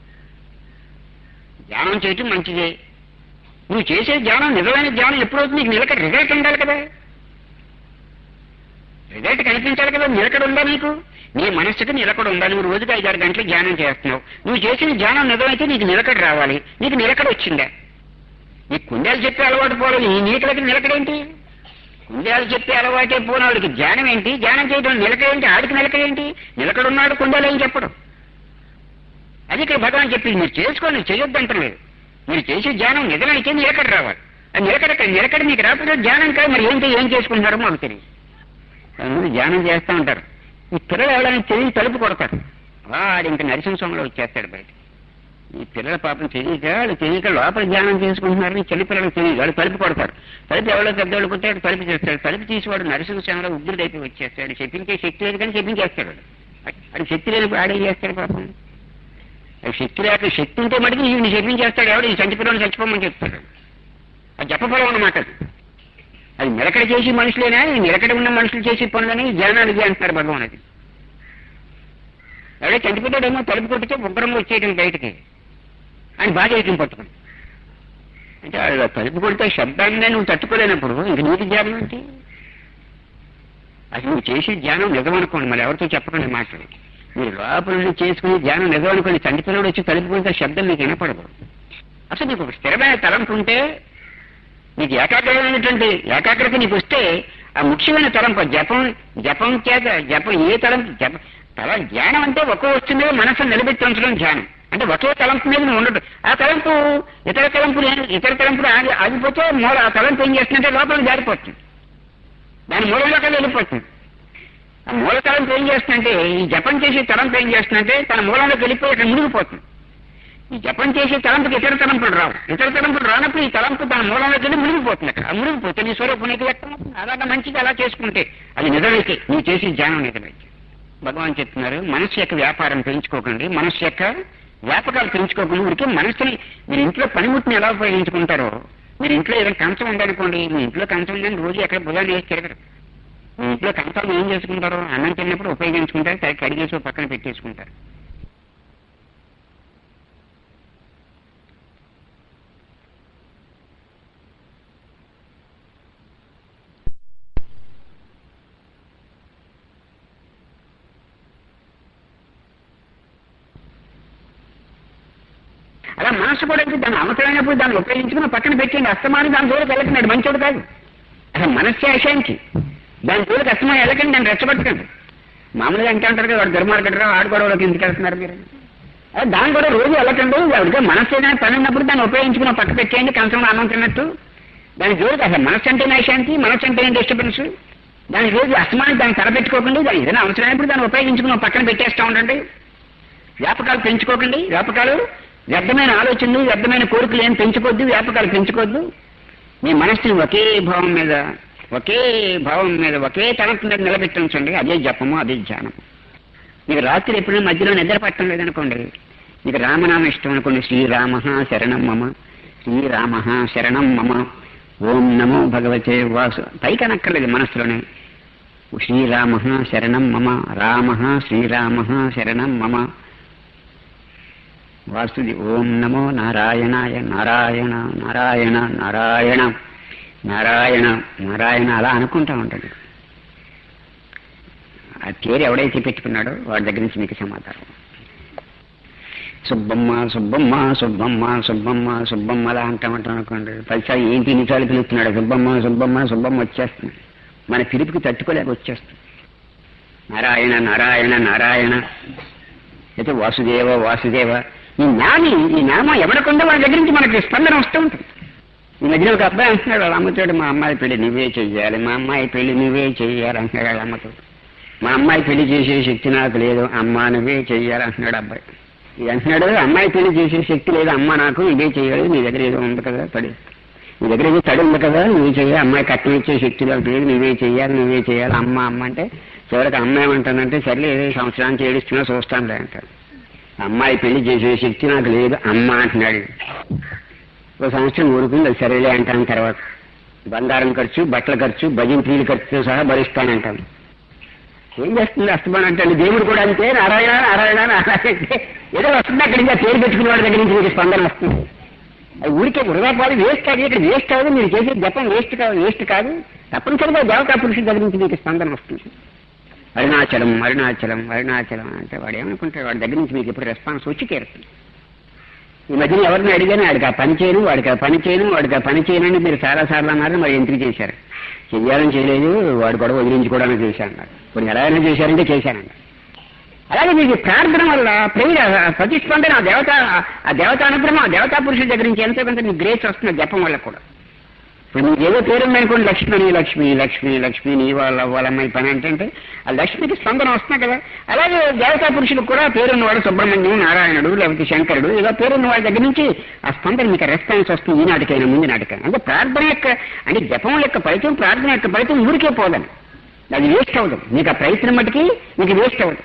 ధ్యానం చేయటం మంచిదే నువ్వు చేసే ధ్యానం నిజమైన ధ్యానం ఎప్పుడవుతుంది నీకు నిలకడ రిజల్ట్ ఉండాలి కదా రిజల్ట్ కనిపించాలి కదా నిలకడ ఉందా నీకు నీ మనస్సుకి నిలకడ ఉందా నువ్వు రోజుకి ఐదారు గంటలు ధ్యానం చేస్తున్నావు నువ్వు చేసిన ధ్యానం నిజమైతే నీకు నిలకడ రావాలి నీకు నిలకడ వచ్చిందా నీకు కుందేలు చెప్పే అలవాటు పోలేదు నీ నీకలకి నిలకడేంటి కుందేలు చెప్పే అలవాటే పోనాడికి ధ్యానం ఏంటి ధ్యానం చేయడం నిలకడేంటి ఆడికి నిలకడేంటి నిలకడున్నాడు కుందేలు ఏం చెప్పడు అది ఇక్కడ భగవాన్ చెప్పింది మీరు చేసుకోండి చేయొద్దంటలేదు మీరు చేసే ధ్యానం నిజమైతే నిలకడ రావాలి ఆ నిలకడ నిలకడ మీకు రాకపోతే ధ్యానం కాదు మరి ఏంటి ఏం చేసుకుంటున్నారో మాకు తెలియదు కొంతమంది ధ్యానం చేస్తూ ఉంటారు ఈ పిల్లలు ఎవరైనా తెలియ తలుపు కొడతారు వాడు ఇంకా నరసింహస్వామిలో వచ్చేస్తాడు బయట ఈ పిల్లల పాపం తెలియక వాళ్ళు తెలియక లోపల ధ్యానం చేసుకుంటున్నారని చిన్నపిల్లలకు తెలియదు వాళ్ళు తలుపు కొడతారు తలుపు ఎవరో పెద్దవాళ్ళు కొట్టాడు తలుపు చేస్తాడు తలుపు తీసి వాడు నరసింహస్వామిలో ఉగ్రుడైపోయి వచ్చేస్తాడు చెప్పించే శక్తి లేదు కానీ చెప్పించేస్తాడు వాడు. అది శక్తి లేనప్పుడు ఆడే చేస్తాడు పాపం అది శక్తి లేక శక్తి ఉంటే మటుకు ఈయన చెప్పించేస్తాడు ఎవడు ఈ చంటిపిల్లని చచ్చిపోమని చెప్తాడు అది చెప్పపడం అన్నమాట అది అది నిలకడ చేసి మనుషులేనా ఈ నిలకడ ఉన్న మనుషులు చేసే పనులని ధ్యానాలు ఇది అంటున్నారు భగవాన్ అది ఎవడో చంటిపిల్లాడేమో తలుపు కొట్టితే ఉగ్రంగా వచ్చేయటం బయటికి అని బాగా చేయటం పట్టుకుని అంటే ఆ తలుపు కొడితే శబ్దాన్ని నువ్వు తట్టుకోలేనప్పుడు ఇంక నీకు ధ్యానం ఏంటి అసలు నువ్వు చేసే ధ్యానం నిజం అనుకోండి మళ్ళీ ఎవరితో చెప్పకండి మాటలు మీరు లోపల నుండి చేసుకుని ధ్యానం నిజం అనుకోండి తండ్రి పిల్లడు వచ్చి తలుపు కొడితే శబ్దం మీకు వినపడదు అసలు నీకు ఒక స్థిరమైన తలంపు ఉంటే నీకు ఏకాగ్రమైనటువంటి ఏకాగ్రత నీకు వస్తే ఆ ముఖ్యమైన తలంపు జపం జపం చేత జపం ఏ తలంపు జప తల ధ్యానం అంటే ఒక వస్తువు మీద మనసును నిలబెట్టి ఉంచడం ధ్యానం అంటే ఒకే తలంపు మీద నువ్వు ఉండదు ఆ తలంపు ఇతర తలంపులు ఏం- ఇతర తలంపులు ఆగి ఆగిపోతే మూల ఆ తలంపు ఏం చేస్తుందంటే లోపలికి జారిపోతుంది దాని మూలంలోకి వెళ్ళిపోతుంది ఆ మూల తలంపు ఏం చేస్తుందంటే ఈ జపం చేసే తలంపు ఏం చేస్తుందంటే తన మూలంలోకి వెళ్ళిపోయి అక్కడ మునిగిపోతుంది ఈ జపం చేసే తలంపుకి ఇతర తలంపులు రావు ఇతర తలంపులు రానప్పుడు ఈ తలంపు తన మూలంలోకి వెళ్ళి మునిగిపోతుంది అక్కడ ఆ మునిగిపోతే నీ స్వరూపం నీకు వ్యక్తం అవుతుంది. అలాగా మంచిది అలా చేసుకుంటే అది నిజమైతే నువ్వు చేసే ధ్యానం నిజమైతే భగవాన్ చెప్తున్నారు మనస్సు యొక్క వ్యాపారం పెంచుకోకండి మనస్సు యొక్క వ్యాపకాలు పెంచుకోకుండా ఊరికే మనస్సుని మీరు ఇంట్లో పనిముట్టిని ఎలా ఉపయోగించుకుంటారో మీరు ఇంట్లో ఏదైనా కంచం ఉందనుకోండి మీ ఇంట్లో కంచం ఉందని రోజు ఎక్కడ బుధాన్ని వేసి తిరగరు మీ ఇంట్లో కంచాలు ఏం చేసుకుంటారో అన్నం తిన్నప్పుడు ఉపయోగించుకుంటారు సరే కడిగేసి ఓ పక్కన పెట్టేసుకుంటారు అలా మనసు కూడా అయితే దాన్ని అవసరమైనప్పుడు దాన్ని ఉపయోగించుకుని పక్కన పెట్టండి అస్తమానం దాని జోలికి వెళ్ళకండి మంచోడు కాదు అసలు మనస్సే అశాంతి దాని జోలికి అస్తమానం వెళ్ళకండి దాన్ని రెచ్చగొట్టకండి మామూలుగా అంటే అంటారు కదా వాడు దుర్మార్గడరా ఆడు గొడవలోకి ఎందుకు వెళ్తున్నారు మీరు అదే దాన్ని కూడా రోజు వెళ్ళకండి ఎవరికే మనస్సు ఏదైనా పని ఉన్నప్పుడు దాన్ని ఉపయోగించుకుని పక్క పెట్టేయండి కంచంలో అన్నం తిన్నట్టు దాని జోలికి అసలు మనస్సు అంటేనే అశాంతి మనస్సు అంటేనే డిస్టర్బెన్స్ దాని రోజు అస్తమానం దాన్ని తలపెట్టుకోకండి దాని ఏదైనా అవసరమైనప్పుడు దాన్ని ఉపయోగించుకుని పక్కన పెట్టేస్తూ ఉండండి వ్యాపకాలు పెంచుకోకండి వ్యాపకాలు వ్యర్థమైన ఆలోచనలు వ్యర్థమైన కోరికలు ఏం పెంచుకోవద్దు వ్యాపకాలు పెంచుకోవద్దు మీ మనస్సుని ఒకే భావం మీద ఒకే భావం మీద ఒకే తలంపు మీద నిలబెట్టించండి అదే జపము అదే ధ్యానము మీకు రాత్రి ఎప్పుడైనా మధ్యలో నిద్ర పట్టడం లేదనుకోండి మీకు రామనామ ఇష్టం అనుకోండి శ్రీరామ శరణం మమ శ్రీరామ శరణం మమ ఓం నమో భగవతే వాసు పైకి అనక్కర్లేదు మనస్సులోనే శ్రీరామ శరణం మమ రామ శ్రీరామ శరణం మమ వాసుది ఓం నమో నారాయణాయ నారాయణ నారాయణ నారాయణ నారాయణ నారాయణ అలా అనుకుంటా ఉంటాడు ఆ పేరు ఎవడైతే పెట్టుకున్నాడో వాడి దగ్గర నుంచి మీకు సమాధానం సుబ్బమ్మ సుబ్బమ్మ సుబ్బమ్మ సుబ్బమ్మ సుబ్బమ్మ అలా అంటామంటాం అనుకోండి పదిసారి ఏంటి నిజాలు పిలుస్తున్నాడు సుబ్బమ్మ సుబ్బమ్మ సుబ్బమ్మ వచ్చేస్తుంది మన పిలుపుకి తట్టుకోలేక వచ్చేస్తుంది నారాయణ నారాయణ నారాయణ అయితే వాసుదేవ వాసుదేవ ఈ నామి ఈ నామం ఎవడకుండా వాళ్ళ దగ్గర నుంచి మనకి స్పందన వస్తూ ఉంటుంది ఈ మధ్యన ఒక అబ్బాయి అంటున్నాడు వాళ్ళ అమ్మతోడు మా అమ్మాయి పెళ్లి నువ్వే చెయ్యాలి మా అమ్మాయి పెళ్లి నువ్వే చెయ్యాలి అంటున్నాడు వాళ్ళ అమ్మతో మా అమ్మాయి పెళ్లి చేసే శక్తి నాకు లేదు అమ్మ నువ్వే చెయ్యాలి అంటున్నాడు అబ్బాయి ఇది అంటున్నాడు అమ్మాయి పెళ్లి చేసే శక్తి లేదు అమ్మ నాకు ఇదే చేయాలి నీ దగ్గర ఏదో ఉంది కదా పడి నీ దగ్గర ఏదో తడి ఉంది కదా నువ్వే చెయ్యాలి అమ్మాయి కట్నం ఇచ్చే శక్తి నాకు లేదు నువ్వే చెయ్యాలి నువ్వే చెయ్యాలి అమ్మ అమ్మ అంటే చివరికి అమ్మ ఏమంటానంటే సర్లే ఏదో సంవత్సరానికి ఏడుస్తున్నా చూస్తానులే అంటాడు అమ్మాయి పెళ్లి చేసే శక్తి నాకు లేదు అమ్మ అంటున్నాడు ఒక సంవత్సరం ఊరుకుంది అది సరేలే అంటాను తర్వాత బంగారం ఖర్చు బట్టల ఖర్చు భజంత్రీల ఖర్చుతో సహా భరిస్తానంటాను ఏం చేస్తుంది అస్తమానం అంటే దేవుడు కూడా అంతే నారాయణ నారాయణ నారాయణ అంటే ఏదో వస్తుంది అక్కడి నుంచి ఆ పేరు పెట్టుకునే వాడి దగ్గర నుంచి మీకు స్పందన వస్తుంది అది ఊరికే వృధాపాలు వేస్ట్ కాదు ఇక్కడ వేస్ట్ కాదు మీరు చేసే జపం వేస్ట్ కాదు వేస్ట్ కాదు తప్పనిసరిగా దేవతా పురుషుడి దగ్గర నుంచి మీకు స్పందన వస్తుంది అరుణాచలం అరుణాచలం అరుణాచలం అంటే వాడు ఏమనుకుంటాడు వాడి దగ్గర నుంచి మీకు ఎప్పుడు రెస్పాన్స్ వచ్చి తీరుతుంది ఈ మధ్యన ఎవరిని అడిగాను వాడికి ఆ పని చేయను వాడికి ఆ పని చేయను వాడికి ఆ పని చేయనని మీరు చాలా సార్లు అన్నారు మరి ఎందుకు చేశారు చెయ్యాలని చేయలేదు వాడు కూడా వదిలించుకోవడానికి చేశాను అన్నారు కొన్ని ఎలా అయినా చేశారంటే చేశానండి అలాగే మీకు ప్రార్థన వల్ల ప్రేమ ప్రతిస్పందన ఆ దేవత ఆ దేవత అనుగ్రహం ఆ దేవతా పురుషుల దగ్గర నుంచి ఎంతో కొంత మీకు గ్రేస్ వస్తుంది ఆ జపం వల్ల కూడా ఇప్పుడు మీకు ఏదో పేరు ఉందనుకోండి లక్ష్మణి లక్ష్మి లక్ష్మి లక్ష్మి నీ వాళ్ళ వాళ్ళ పని అంటే ఆ లక్ష్మికి స్పందన వస్తున్నాయి కదా అలాగే దేవతా పురుషులకు కూడా పేరున్నవాడు సుబ్రహ్మణ్యం నారాయణుడు లేకపోతే శంకరుడు ఇలా పేరున్న వాళ్ళ దగ్గర నుంచి ఆ స్పందన మీకు రెస్పాన్స్ వస్తుంది ఈనాటికైనా ముందు నాటికైనా అంటే ప్రార్థన యొక్క అంటే జపం యొక్క ఫలితం ప్రార్థన యొక్క ఫలితం ఊరికే పోదని అది వేస్ట్ అవ్వదు మీకు ఆ ప్రయత్నం మటుకి మీకు వేస్ట్ అవ్వదు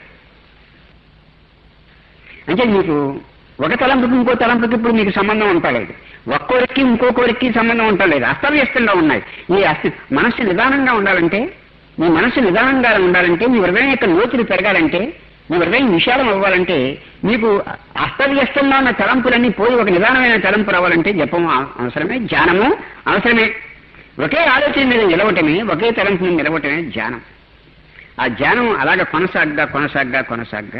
అంటే మీకు ఒక తలంపుకి ఇంకో తలంపుకి ఇప్పుడు మీకు సంబంధం ఉండలేదు ఒక్కొరికి ఇంకో కోరికి సంబంధం ఉండలేదు అస్తవ్యస్తంగా ఉన్నాయి ఈ అస్త మనస్సు నిదానంగా ఉండాలంటే మీ మనస్సు నిదానంగా ఉండాలంటే మీ హృదయం యొక్క లోతులు పెరగాలంటే మీ హృదయం విశాలం అవ్వాలంటే మీకు అస్తవ్యస్తంగా ఉన్న తలంపులన్నీ పోయి ఒక నిదానమైన తలంపు రావాలంటే జపం అవ- అవసరమే ధ్యానము అవసరమే ఒకే ఆలోచన మీద నిలవటమే ఒకే తలంపు మీద నిలవటమే ధ్యానం ఆ ధ్యానం అలాగ కొనసాగ్గా కొనసాగ్గా కొనసాగ్గా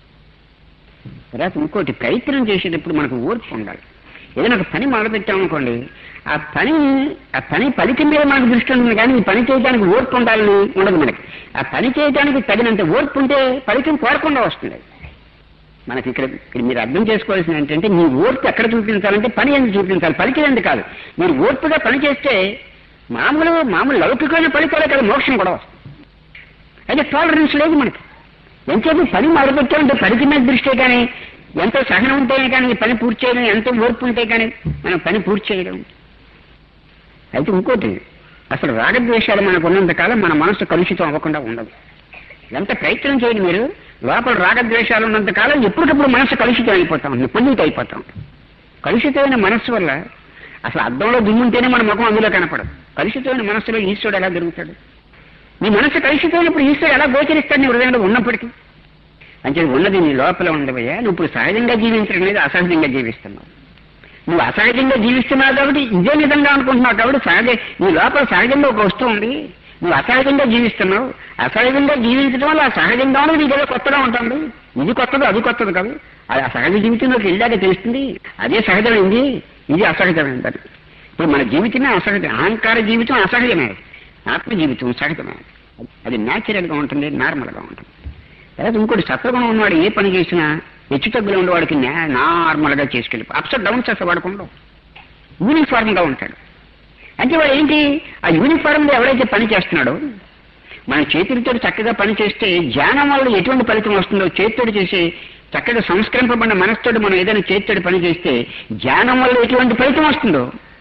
తర్వాత ఇంకోటి ప్రయత్నం చేసేటప్పుడు మనకు ఓర్పు ఉండాలి ఏదైనా ఒక పని మొదలుపెట్టామనుకోండి ఆ పని ఆ పని ఫలితం మీద మనకు దృష్టి ఉంటుంది కానీ ఈ పని చేయడానికి ఓర్పు ఉండాలని ఉండదు మనకి ఆ పని చేయడానికి తగినంత ఓర్పు ఉంటే ఫలితం కోరకుండా వస్తుంది మనకి ఇక్కడ ఇక్కడ మీరు అర్థం చేసుకోవాల్సింది ఏంటంటే మీ ఓర్పు ఎక్కడ చూపించాలంటే పని ఎందుకు చూపించాలి ఫలితం ఎందుకు కాదు మీరు ఓర్పుగా పని చేస్తే మామూలు మామూలు లౌకికమైన ఫలితాలే కదా మోక్షం కూడా వస్తుంది అయితే టాలరెన్స్ లేదు మనకి ఎంతసేపు పని మొదలుపెట్టామంటే పనికి మీద దృష్టి కానీ ఎంతో సహనం ఉంటేనే కానీ ఈ పని పూర్తి చేయడం ఎంతో ఓర్పు ఉంటే కానీ మనం పని పూర్తి చేయడం అయితే ఇంకోటి అసలు రాగద్వేషాలు మనకు ఉన్నంత కాలం మన మనసు కలుషితం అవ్వకుండా ఉండదు ఎంత ప్రయత్నం చేయండి మీరు లోపల రాగద్వేషాలు ఉన్నంత కాలం ఎప్పటికప్పుడు మనసు కలుషితం అయిపోతాం పొల్యూట్ అయిపోతాం కలుషితమైన మనస్సు వల్ల అసలు అద్దంలో దుమ్ముంటేనే మన ముఖం అందులో కనపడదు కలుషితమైన మనస్సులో ఈశ్వరుడు ఎలా దొరుకుతాడు నీ మనసు కలుషితమైనప్పుడు ఈశ్వరుడు ఎలా గోచరిస్తాడు నీ హృదయంలో ఉన్నప్పటికీ అంటే ఉన్నది నీ లోపల ఉండవయ్యా నువ్వు ఇప్పుడు సహజంగా జీవించడం లేదు అసహజంగా జీవిస్తున్నావు నువ్వు అసహజంగా జీవిస్తున్నావు కాబట్టి ఇదే విధంగా అనుకుంటున్నావు కాబట్టి సహజ నీ లోపల సహజంగా ఒక వస్తువు ఉంది నువ్వు అసహజంగా జీవిస్తున్నావు అసహజంగా జీవించడం వల్ల ఆ సహజంగా ఉన్నది నీకు ఏదో కొత్తగా ఉంటుంది ఇది కొత్తది అది కొత్తది కాదు అది ఆ సహజ జీవితంలోకి వెళ్ళాక తెలుస్తుంది అదే సహజమైంది ఇది అసహజమైంది ఇప్పుడు మన జీవితమే అసహజం అహంకార జీవితం అసహజమే ఆత్మ జీవితం సహజమే అది న్యాచురల్ గా ఉంటుంది నార్మల్ గా ఉంటుంది తర్వాత ఇంకోటి సత్వగుణం ఉన్నవాడు ఏ పని చేసినా హెచ్చు తగ్గులు ఉన్నవాడికి నార్మల్ గా చేసుకెళ్ళి అప్సెట్ డౌన్స్ అసలు వాడుకుండా యూనిఫార్మ్ గా ఉంటాడు అంటే వాడు ఏంటి ఆ యూనిఫార్మ్ లో ఎవరైతే పని చేస్తున్నాడో మన చేతులతో చక్కగా పని చేస్తే ధ్యానం వల్ల ఎటువంటి ఫలితం వస్తుందో చేతితో చేసి చక్కగా సంస్కరింపబడిన మనసుతోటి మనం ఏదైనా చేతితో పని చేస్తే ధ్యానం వల్ల ఎటువంటి ఫలితం వస్తుందో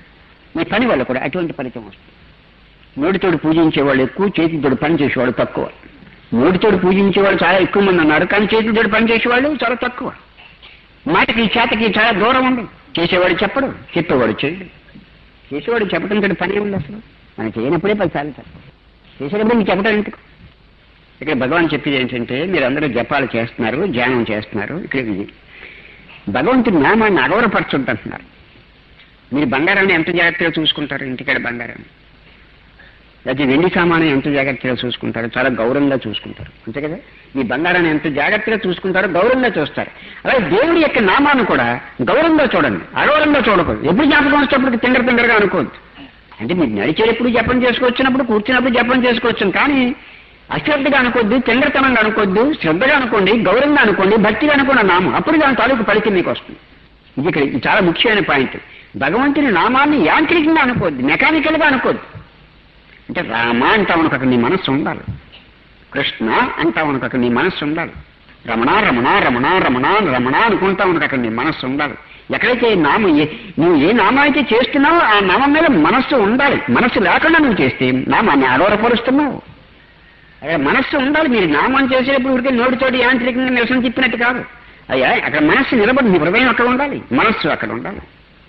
ఈ పని వల్ల కూడా అటువంటి ఫలితం వస్తుంది నోటితోడు పూజించేవాళ్ళు ఎక్కువ చేతితోడు పని చేసేవాళ్ళు తక్కువ నోటితోడు పూజించేవాళ్ళు చాలా ఎక్కువ మంది ఉన్నారు కానీ చేతితోడు పని చేసేవాళ్ళు చాలా తక్కువ మాటకి చేతకి చాలా దూరం ఉంది చేసేవాడు చెప్పడు చెప్పేవాడు చేయడు చేసేవాడు చెప్పడంతో పని ఉంది అసలు మనం చేయనప్పుడే పది సార్లు చెప్పాలి చేసేటప్పుడు మీకు చెప్పడం ఎందుకు ఇక్కడ భగవాన్ చెప్పేది ఏంటంటే మీరందరూ జపాలు చేస్తున్నారు ధ్యానం చేస్తున్నారు ఇక్కడ ఇది భగవంతుడి నామాన్ని అగౌరపరచుంటున్నారు మీరు బంగారాన్ని ఎంత జాగ్రత్తగా చూసుకుంటారు ఇంటికాడ బంగారాన్ని లేకపోతే వెండి సామాను ఎంత జాగ్రత్తగా చూసుకుంటారు చాలా గౌరవంగా చూసుకుంటారు అంతే కదా ఈ బంగారాన్ని ఎంత జాగ్రత్తగా చూసుకుంటారో గౌరవంగా చూస్తారు అలాగే దేవుడి యొక్క నామాన్ని కూడా గౌరవంగా చూడండి అగౌరవంగా చూడకూడదు ఎప్పుడు జ్ఞాపకం వచ్చేటప్పుడు తింగర తింగరగా అనుకోవద్దు అంటే మీరు నడిచేటప్పుడు జపం చేసుకొచ్చినప్పుడు కూర్చున్నప్పుడు జపం చేసుకోవచ్చు కానీ అశ్రద్ధగా అనుకోవద్దు తింగరతనంగా అనుకోవద్దు శ్రద్ధగా అనుకోండి గౌరవంగా అనుకోండి భక్తిగా అనుకోండి ఆ నామం అప్పుడు దాని తాలూకు ఫలితం మీకు వస్తుంది ఇది ఇక్కడ ఇది చాలా ముఖ్యమైన పాయింట్ భగవంతుని నామాన్ని యాంత్రికంగా అనుకోవద్దు మెకానికల్ గా అనుకోవద్దు అంటే రామ అంటావు అక్కడ నీ మనస్సు ఉండాలి కృష్ణ అంటావు అక్కడ నీ మనస్సు ఉండాలి రమణ రమణ రమణ రమణ రమణ అనుకుంటావు అక్కడ నీ మనస్సు ఉండాలి ఎక్కడైతే ఈ నామం ఏ నువ్వు ఏ నామం అయితే చేస్తున్నావో ఆ నామం మీద మనస్సు ఉండాలి మనస్సు లేకుండా నువ్వు చేస్తే నామాన్ని ఆడవరపరుస్తున్నావు అక్కడ మనస్సు ఉండాలి మీరు నామం చేసేటప్పుడు ఊరికే నోటితోటి యాంత్రికంగా నిరసన చెప్పినట్టు కాదు అయ్యా అక్కడ మనస్సు నిలబడి నీ హృదయం అక్కడ ఉండాలి మనస్సు అక్కడ ఉండాలి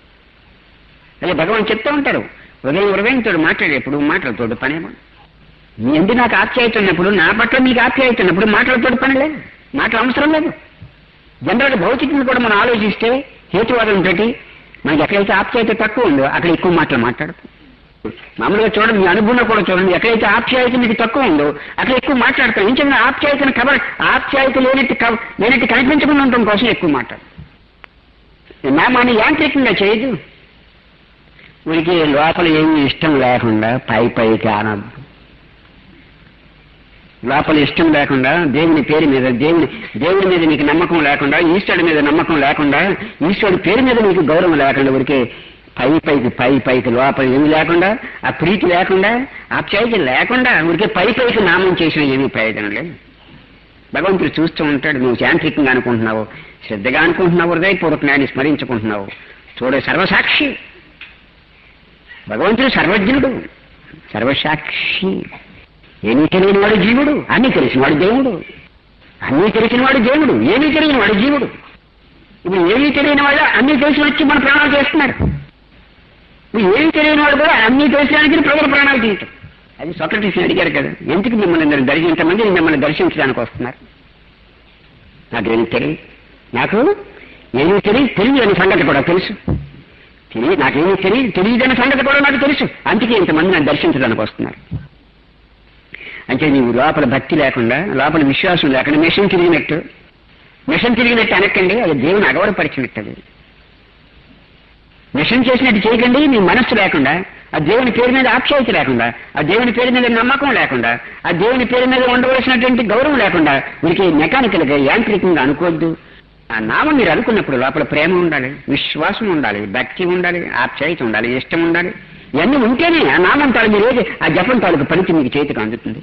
అదే భగవాన్ చెప్తూ ఉంటారు హృదయం హృదయంతో మాట్లాడేప్పుడు మాటలతోటి పనేమో మీ ఎందు నాకు ఆప్యాయత ఉన్నప్పుడు నా పట్ల మీకు ఆప్యాయత ఉన్నప్పుడు మాటలతోటి పని లేదు మాటలు అవసరం లేదు జనరల్గా భౌతికంగా కూడా మనం ఆలోచిస్తే హేతువాదంతో మనకి ఎక్కడైతే ఆప్యాయత తక్కువ ఉందో అక్కడ ఎక్కువ మాటలు మాట్లాడతాం మామూలుగా చూడండి మీ అనుభవంలో కూడా చూడండి ఎక్కడైతే ఆప్యాయత మీకు తక్కువ ఉందో అక్కడ ఎక్కువ మాట్లాడతాం ఇంకేమైనా ఆప్యాయతను కవర్ ఆప్యాయత లేనట్టు కవ- లేనట్టు కనిపించకుండా ఉండటం కోసం ఎక్కువ మాట్లాడు నామాన్ని యాంత్రికంగా చేయదు వీడికి లోపల ఏమీ ఇష్టం లేకుండా పై పైకి అనద్దు లోపల ఇష్టం లేకుండా దేవుని పేరు మీద దేవుని దేవుడి మీద నీకు నమ్మకం లేకుండా ఈశ్వరుడి మీద నమ్మకం లేకుండా ఈశ్వరుడి పేరు మీద నీకు గౌరవం లేకుండా ఊరికే పై పైకి పై పైకి లోపల ఏమి లేకుండా ఆ ప్రీతి లేకుండా ఆ చేతి లేకుండా ఊరికే పై పైకి నామం చేసిన ఏమీ ప్రయోజనం లేదు భగవంతుడు చూస్తూ ఉంటాడు నువ్వు యాంత్రికంగా అనుకుంటున్నావు శ్రద్ధగా అనుకుంటున్నావు హృదయపూర్వకంగా ఆయన స్మరించుకుంటున్నావు చూడే సర్వసాక్షి భగవంతుడు సర్వజ్ఞుడు సర్వసాక్షి ఏమీ తెలియని వాడు జీవుడు అన్నీ తెలిసిన వాడు దేవుడు అన్నీ తెలిసిన వాడు దేవుడు ఏమీ తెలియని వాడు జీవుడు ఇప్పుడు ఏమీ తెలియని వాడు అన్నీ తెలిసి వచ్చి మన ప్రాణాలు చేస్తున్నారు ఇప్పుడు ఏమీ తెలియని వాడు కూడా అన్నీ తెలిసడానికి ప్రజల ప్రాణాలు తీయటం అది సొక్రటీస్ని అడిగారు కదా ఎందుకు మిమ్మల్ని దర్శించమంది ఇంతమంది మిమ్మల్ని దర్శించడానికి వస్తున్నారు నాకేమి తెలియదు నాకు ఏమీ తెలియదు తెలియదు అనే సంగతి కూడా తెలుసు తెలియదు నాకేమీ తెలియదు తెలియదనే సంగతి కూడా నాకు తెలుసు అందుకే ఇంతమంది నన్ను దర్శించడానికి వస్తున్నారు అంటే నీవు లోపల భక్తి లేకుండా లోపల విశ్వాసం లేకుండా మిషన్ తిరిగినట్టు మిషన్ తిరిగినట్టు అనకండి అది దేవుని అగవడపరిచినట్టు అది మిషన్ చేసినట్టు చేయకండి మీ మనస్సు లేకుండా ఆ దేవుని పేరు మీద ఆప్యాయత లేకుండా ఆ దేవుని పేరు మీద నమ్మకం లేకుండా ఆ దేవుని పేరు మీద ఉండవలసినటువంటి గౌరవం లేకుండా వీరికి మెకానికల్ గా యాంత్రికంగా అనుకోవద్దు ఆ నామం మీరు అనుకున్నప్పుడు లోపల ప్రేమ ఉండాలి విశ్వాసం ఉండాలి భక్తి ఉండాలి ఆప్యాయత ఉండాలి ఇష్టం ఉండాలి ఇవన్నీ ఉంటేనే ఆ నామం తాలూ మీరు ఏది ఆ జపం తాలూకు ఫలితం మీకు చేతికి అందుతుంది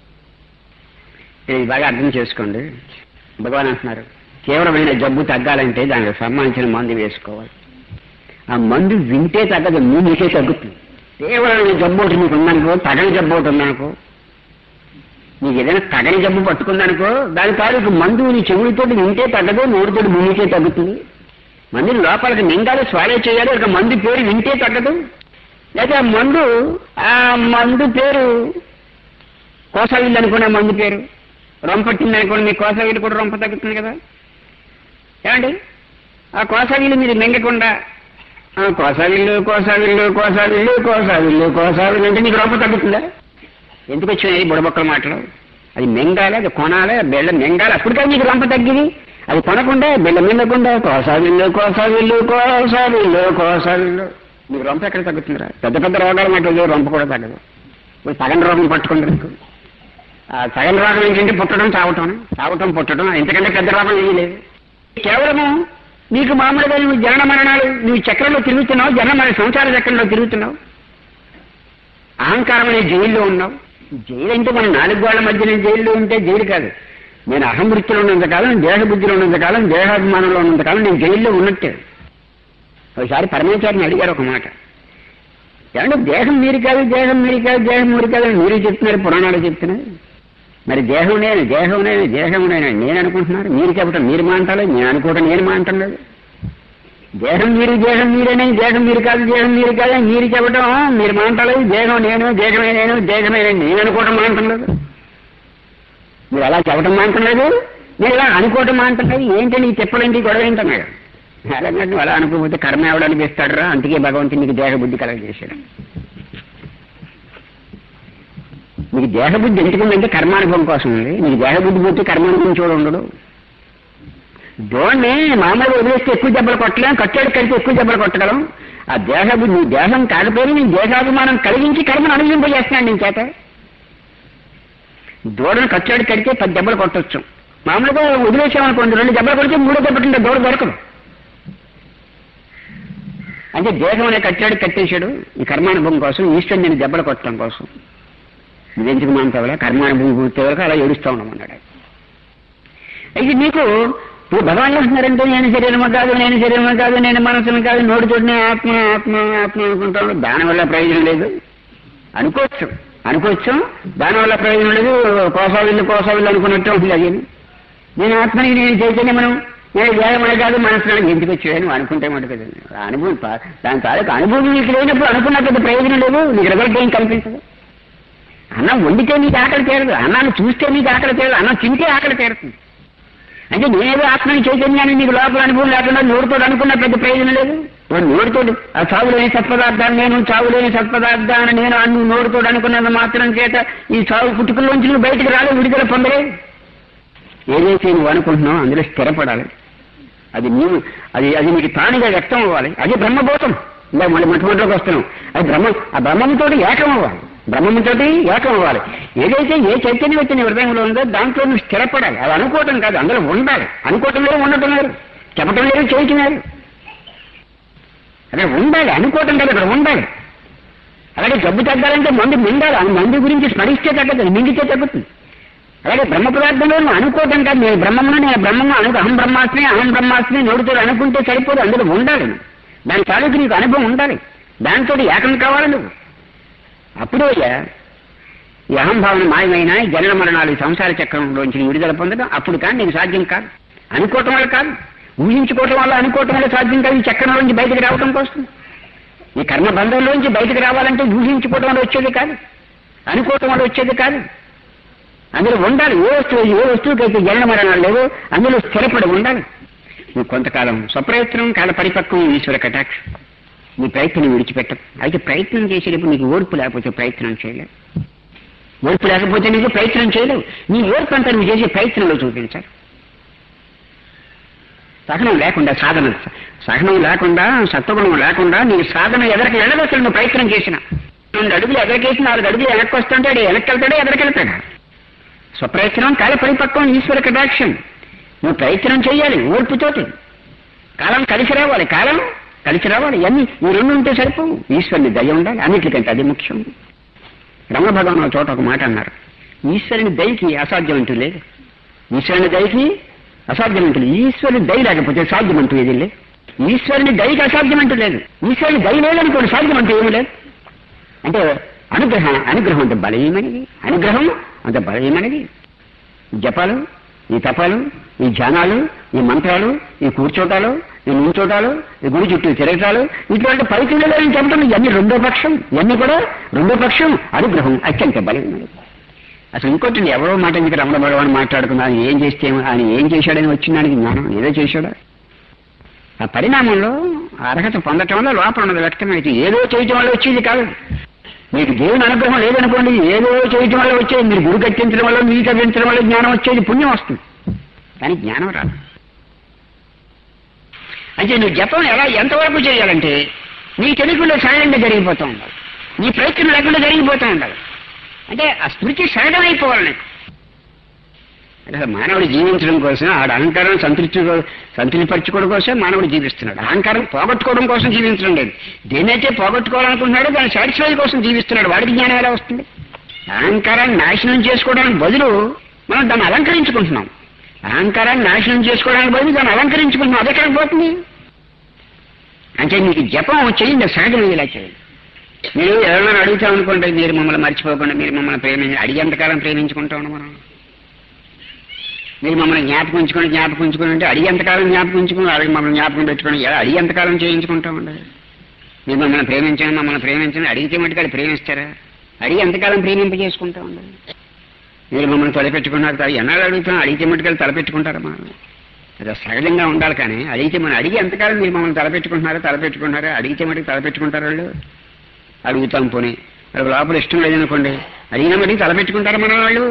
ఇది బాగా అర్థం చేసుకోండి భగవాన్ అంటున్నారు తీవ్రమైన జబ్బు తగ్గాలంటే దానికి సంబంధించిన మందు వేసుకోవాలి ఆ మందు వింటే తగ్గదు మీ మీకే తగ్గుతుంది తీవ్రమైన జబ్బు ఒకటి మీకు ఉందనుకో తగని జబ్బు ఒకటి ఉందనుకో నీకు ఏదైనా తగని జబ్బు పట్టుకుందనుకో దాని తాలూకు మందు నీ చెవులతో వింటే తగ్గదు నోటితో భూమికే తగ్గుతుంది మందుని లోపలికి మింగాలి స్వాలే చేయాలి ఒక మందు పేరు వింటే తగ్గదు లేదా మందు ఆ మందు పేరు కోసవిల్లు అనుకునే మందు పేరు రొంపట్టింది అనుకోండి మీ కోసవిల్లు కూడా రొంప తగ్గుతుంది కదా ఏమండి ఆ కోసవిల్లు మీరు మింగకుండా ఆ కోసవిల్లు కోసవిల్లు కోసవిల్లు కోసవిల్లు కోసవిల్లు అంటే నీకు రొంప తగ్గుతుందా ఎందుకు వచ్చినాయి బుడబొక్కల మాటలు అది మింగాలి అది కొనాలి బెళ్ళ మింగాలి అప్పటికే నీకు రొంప తగ్గింది అది కొనకుండా బెళ్ళ మింగకుండా కోసవిల్లు కోసవిల్లు కోసవిల్లు కోసవిల్లు నీకు రొంప ఎక్కడ తగ్గుతుందిరా పెద్ద పెద్ద రోగాలు మాట రొంప కూడా తగ్గదు ఇప్పుడు సగం రోగం పట్టుకుంటారు నీకు ఆ సగం రోగం ఏంటంటే పుట్టడం చావటం చావటం పుట్టడం ఇంతకంటే పెద్ద రోగం ఏమీ లేదు కేవలము నీకు మామూలుగా నువ్వు జనన మరణాలు నువ్వు చక్రంలో తిరుగుతున్నావు జనన మరణ సంసార చక్రంలో తిరుగుతున్నావు అహంకారం అనే జైల్లో ఉన్నావు జైలు అంటే మన నాలుగు గోళ్ల మధ్యన జైల్లో ఉంటే జైలు కాదు నేను అహంవృత్తిలో ఉన్నంతకాలం దేహబుద్ధిలో ఉన్నంతకాలం దేహాభిమానంలో ఉన్నంతకాలం నేను జైల్లో ఉన్నట్టే ఒకసారి పరమేశ్వరిని అడిగారు ఒక మాట ఏమంటే దేహం మీరు కాదు దేహం మీరు కాదు దేహం మీరు కాదు అని మీరు చెప్తున్నారు పురాణాలు చెప్తున్నారు మరి దేహం నేను దేహం నేను దేహం నేను నేను అనుకుంటున్నారు మీరు చెప్పటం మీరు మాంటాలి నేను అనుకోవటం నేను మాంటలేదు దేహం మీరు దేహం మీరేనే దేహం మీరు కాదు దేహం మీరు కాదు మీరు చెప్పటం మీరు మాంటలేదు దేహం నేను దేహమే నేను దేహమే నేను అనుకోవటం మాంటలేదు మీరు అలా చెప్పటం మాంటలేదు మీరు ఇలా అనుకోవటం మాంటలేదు ఏంటండి ఈ చెప్పలేంటి గొడవ ఏంటన్నాడు అలాగే నువ్వు అలా అనుకోకపోతే కర్మ ఎవడు అనిపిస్తాడరా అందుకే భగవంతుడు నీకు దేహ బుద్ధి కలగజేశాడు నీకు దేహబుద్ధి ఎందుకుందంటే కర్మానుభవం కోసం ఉంది నీకు దేహబుద్ధి పోతే కర్మానుభవం చూడ ఉండడు దోణ్ణి మామూలుగా వదిలేస్తే ఎక్కువ దెబ్బలు కొట్టలేం కట్టాడు కలిసి ఎక్కువ దెబ్బలు కొట్టగలం ఆ దేహబుద్ధి నీ దేహం కాకపోయినా నీ దేహాభిమానం కలిగించి కర్మను అనుభవింపజేస్తున్నాడు నీ చేత దూడను కచ్చాడు కడితే పది దెబ్బలు కొట్టొచ్చు మామూలుగా వదిలేసామనుకోండి రెండు దెబ్బలు కొడితే మూడో దెబ్బలు దూడ దొరకదు అంటే దేహం అనే కట్టాడు కట్టేశాడు ఈ కర్మానుభవం కోసం ఈశ్వరుని నేను దెబ్బలు కొట్టడం కోసం నువ్వెందుకు మాంతావులా కర్మానుభవం పూర్తి వరకు అలా ఏడుస్తూ ఉన్నాం అన్నాడు అయితే నీకు ఇప్పుడు భగవాన్ అంటున్నారంటే నేను శరీరము కాదు నేను శరీరము కాదు నేను మనసును కాదు నోటి చోటునే ఆత్మ ఆత్మ ఆత్మ అనుకుంటాను దానివల్ల ప్రయోజనం లేదు అనుకోవచ్చు అనుకోవచ్చు దానివల్ల ప్రయోజనం లేదు కోసావిల్లు కోసావిల్లు అనుకున్నట్టు ఉంటుంది అది నేను ఆత్మని నేను చైతన్యమను నేను దేహమని కాదు మనసును ఎందుకు వచ్చాను అనుకుంటే మాట కదా అనుభవం దాని తాలూకు అనుభవం నీకు లేనప్పుడు అనుకున్నట్టు ప్రయోజనం లేదు నీకు రిజల్ట్ ఏం కల్పించదు అన్నం వండితే నీకు ఆకలి తీరదు అన్నాన్ని చూస్తే నీకు ఆకలి తీరదు అన్నం తింటే ఆకలి తీరుతుంది అంటే నేనేదో ఆత్మని చైతన్యాన్ని నీకు లోపల అనుభవం లేకుండా నోరుతో అనుకున్న పెద్ద ప్రయోజనం లేదు వాడు నోరుతో ఆ చావు లేని సత్పదార్థాన్ని నేను చావు లేని సత్పదార్థాన్ని నేను అన్ను నోరుతో అనుకున్నంత మాత్రం చేత ఈ చావు పుట్టుకల్లోంచి నువ్వు బయటకు రాలే విడుదల పొందలే ఏదైతే నువ్వు అనుకుంటున్నావు అందులో స్థిరపడాలి అది నీవు అది అది నీకు తానుగా వ్యక్తం అవ్వాలి అది బ్రహ్మబోధం ఇలా మళ్ళీ మొట్టమొదటిలోకి వస్తున్నాం అది బ్రహ్మ ఆ బ్రహ్మంతో ఏకం అవ్వాలి బ్రహ్మంతోటి ఏకం అవ్వాలి ఏదైతే ఏ చైతన్యం వచ్చి నీ హృదయంలో ఉందో దాంట్లో నువ్వు స్థిరపడాలి అది అనుకోవటం కాదు అందులో ఉండాలి అనుకోవటం లేదు ఉండటం లేదు చెప్పటం లేదు చేయటం లేదు అదే ఉండాలి అనుకోవటం కాదు అక్కడ ఉండాలి అలాగే జబ్బు తగ్గాలంటే మందు మిండాలి ఆ మందు గురించి స్మరిస్తే తగ్గదు మింగితే తగ్గుతుంది అలాగే బ్రహ్మ పదార్థంలో నువ్వు అనుకోవటం కాదు నేను బ్రహ్మను నేను బ్రహ్మను అను అహం బ్రహ్మాస్మి అహం బ్రహ్మాస్మి నోటితో అనుకుంటే సరిపోదు అందులో ఉండాలి నువ్వు. దాని తాలూకు నీకు అనుభవం ఉండాలి దాంతో ఏకం కావాలి నువ్వు అప్పుడే ఈ అహంభావన మాయమైన ఈ జనన మరణాలు ఈ సంసార చక్రంలోంచి నీ విడుదల పొందడం అప్పుడు కానీ నీకు సాధ్యం కాదు అనుకోవటం వల్ల కాదు ఊహించుకోవటం వల్ల అనుకోవటం వల్ల సాధ్యం కాదు ఈ చక్రంలోంచి బయటకు రావటం కోసం ఈ కర్మ బంధంలోంచి బయటకు రావాలంటే ఊహించుకోవటం వల్ల వచ్చేది కాదు అనుకోవటం వల్ల వచ్చేది కాదు అందులో ఉండాలి ఏ వస్తువు ఏ వస్తువుకైతే జనన మరణాలు లేవో అందులో స్థిరపడి ఉండాలి నువ్వు కొంతకాలం స్వప్రయత్నం కాల పరిపక్వం ఈశ్వర కటాక్షం నీ ప్రయత్నం విడిచిపెట్టం అయితే ప్రయత్నం చేసేటప్పుడు నీకు ఓర్పు లేకపోతే ప్రయత్నం చేయలేవు ఓర్పు లేకపోతే నీకు ప్రయత్నం చేయలేవు నీ ఓర్పు అంతా నువ్వు చేసే ప్రయత్నంలో చూపించాలి సహనం లేకుండా సాధన సహనం లేకుండా సత్వగుణం లేకుండా నీ సాధన ఎదరికి వెళ్ళదు అసలు నువ్వు ప్రయత్నం చేసిన రెండు అడుగులు ఎదరికేసి నాలుగు అడుగులు వెనక్కి వస్తుంటే వెనక్కి వెళ్తాడే ఎదరికి వెళ్తాడా స్వప్రయత్నం కాల పరిపక్వం ఈశ్వర కటాక్షం నువ్వు ప్రయత్నం చేయాలి ఓర్పుతోటి కాలం కలిసి రావాలి కాలం కలిసి రావాలి ఇవన్నీ ఈ రెండు ఉంటే సరిపోవు ఈశ్వరుని దయ ఉండాలి అన్నిటికంటే అది ముఖ్యం రమణ భగవాన్ ఒక చోట ఒక మాట అన్నారు ఈశ్వరుని దయకి అసాధ్యం అంటూ లేదు ఈశ్వరుని దయకి అసాధ్యం అంటూ లేదు ఈశ్వరుని దయ లేకపోతే సాధ్యం అంటూ ఏది లేదు ఈశ్వరుని దయకి అసాధ్యం అంటూ లేదు ఈశ్వరుని దయ లేదనుకోండి సాధ్యం అంటూ ఏమీ లేదు అంటే అనుగ్రహం అనుగ్రహం అంత బలమైనది అనుగ్రహం అంత బలమైనది జపాలు ఈ తపాలు ఈ ధ్యానాలు ఈ మంత్రాలు ఈ కూర్చోటాలు ఈ నుంచోటాలు ఈ గుడి చుట్టూ తిరగటాలు ఇటువంటి పరిస్థితుల్లో నేను చెప్పడం ఇవన్నీ రెండో పక్షం ఇవన్నీ కూడా రెండో పక్షం అనుగ్రహం అత్యంత బలమైనది అసలు ఇంకోటి ఎవరో మాట ఎందుకు రమణ భగవాన్ మాట్లాడుకున్నా ఆయన ఏం చేస్తే ఏమో, ఆయన ఏం చేశాడని వచ్చిందానికి జ్ఞానం ఏదో చేశాడా ఆ పరిణామంలో ఆ అర్హత పొందటం వల్ల లోపల ఉన్నది వ్యక్తమైతే ఏదో చేయటం వల్ల వచ్చేది కాదు మీకు దేవుని అనుగ్రహం లేదనుకోండి ఏదో చేయటం వల్ల వచ్చేది మీరు గుడి కట్టించడం వల్ల మీకు కట్టించడం వల్ల జ్ఞానం వచ్చేది పుణ్యం వస్తుంది కానీ జ్ఞానం రాదు అంటే నువ్వు జపం ఎలా ఎంతవరకు చేయాలంటే నీ తెలియకుండా సహజంగా జరిగిపోతూ ఉండాలి నీ ప్రయత్నం లేకుండా జరిగిపోతూ ఉండాలి అంటే ఆ స్మృతి సహజమైపోవాలి నీకు అంటే అసలు మానవుడు జీవించడం కోసం ఆడ అహంకారం సంతృప్తి సంతృప్తిపరచుకోవడం కోసం మానవుడు జీవిస్తున్నాడు అహంకారం పోగొట్టుకోవడం కోసం జీవించడం లేదు దేనైతే పోగొట్టుకోవాలనుకుంటున్నాడో దాన్ని సాటిస్ఫై కోసం జీవిస్తున్నాడు వాడికి జ్ఞానం ఎలా వస్తుంది అహంకారాన్ని నాశనం చేసుకోవడానికి బదులు మనం దాన్ని అలంకరించుకుంటున్నాం అహంకారాన్ని నాశనం చేసుకోవడానికి బదులు దాన్ని అలంకరించుకుంటున్నాం అది ఎక్కడికి పోతుంది అంటే మీకు జపం చేయండి సహజం ఇలా చేయండి మీరు ఎవరైనా అడుగుతాం అనుకోండి మీరు మమ్మల్ని మర్చిపోకుండా మీరు మమ్మల్ని ప్రేమించి అడిగేంతకాలం ప్రేమించుకుంటా ఉన్నాం మనం మీరు మమ్మల్ని జ్ఞాపకం ఉంచుకొని జ్ఞాపకం ఉంచుకొని అంటే అడిగేంతకాలం జ్ఞాపకం ఉంచుకొని అడిగి మమ్మల్ని జ్ఞాపకం పెట్టుకొని ఎలా అడిగేంతకాలం చేయించుకుంటామండి మీరు మమ్మల్ని ప్రేమించండి మమ్మల్ని ప్రేమించండి అడిగితే మటుకు అది ప్రేమిస్తారా అడిగి ఎంతకాలం ప్రేమింప చేసుకుంటా ఉండాలి మీరు మమ్మల్ని తలపెట్టుకున్నారు తల ఎన్నాళ్ళు అడుగుతాం అడిగితే మటుకు తలపెట్టుకుంటారా మనం అది సహజంగా ఉండాలి కానీ అడిగితే మనం అడిగి ఎంతకాలం మీరు మమ్మల్ని తలపెట్టుకుంటున్నారా తలపెట్టుకుంటున్నారా అడిగితే మటుకు తలపెట్టుకుంటారు వాళ్ళు అడుగుతాం పోనీ వాళ్ళకి లోపల ఇష్టం లేదనుకోండి అడిగినా మటుకు తలపెట్టుకుంటారా మన వాళ్ళు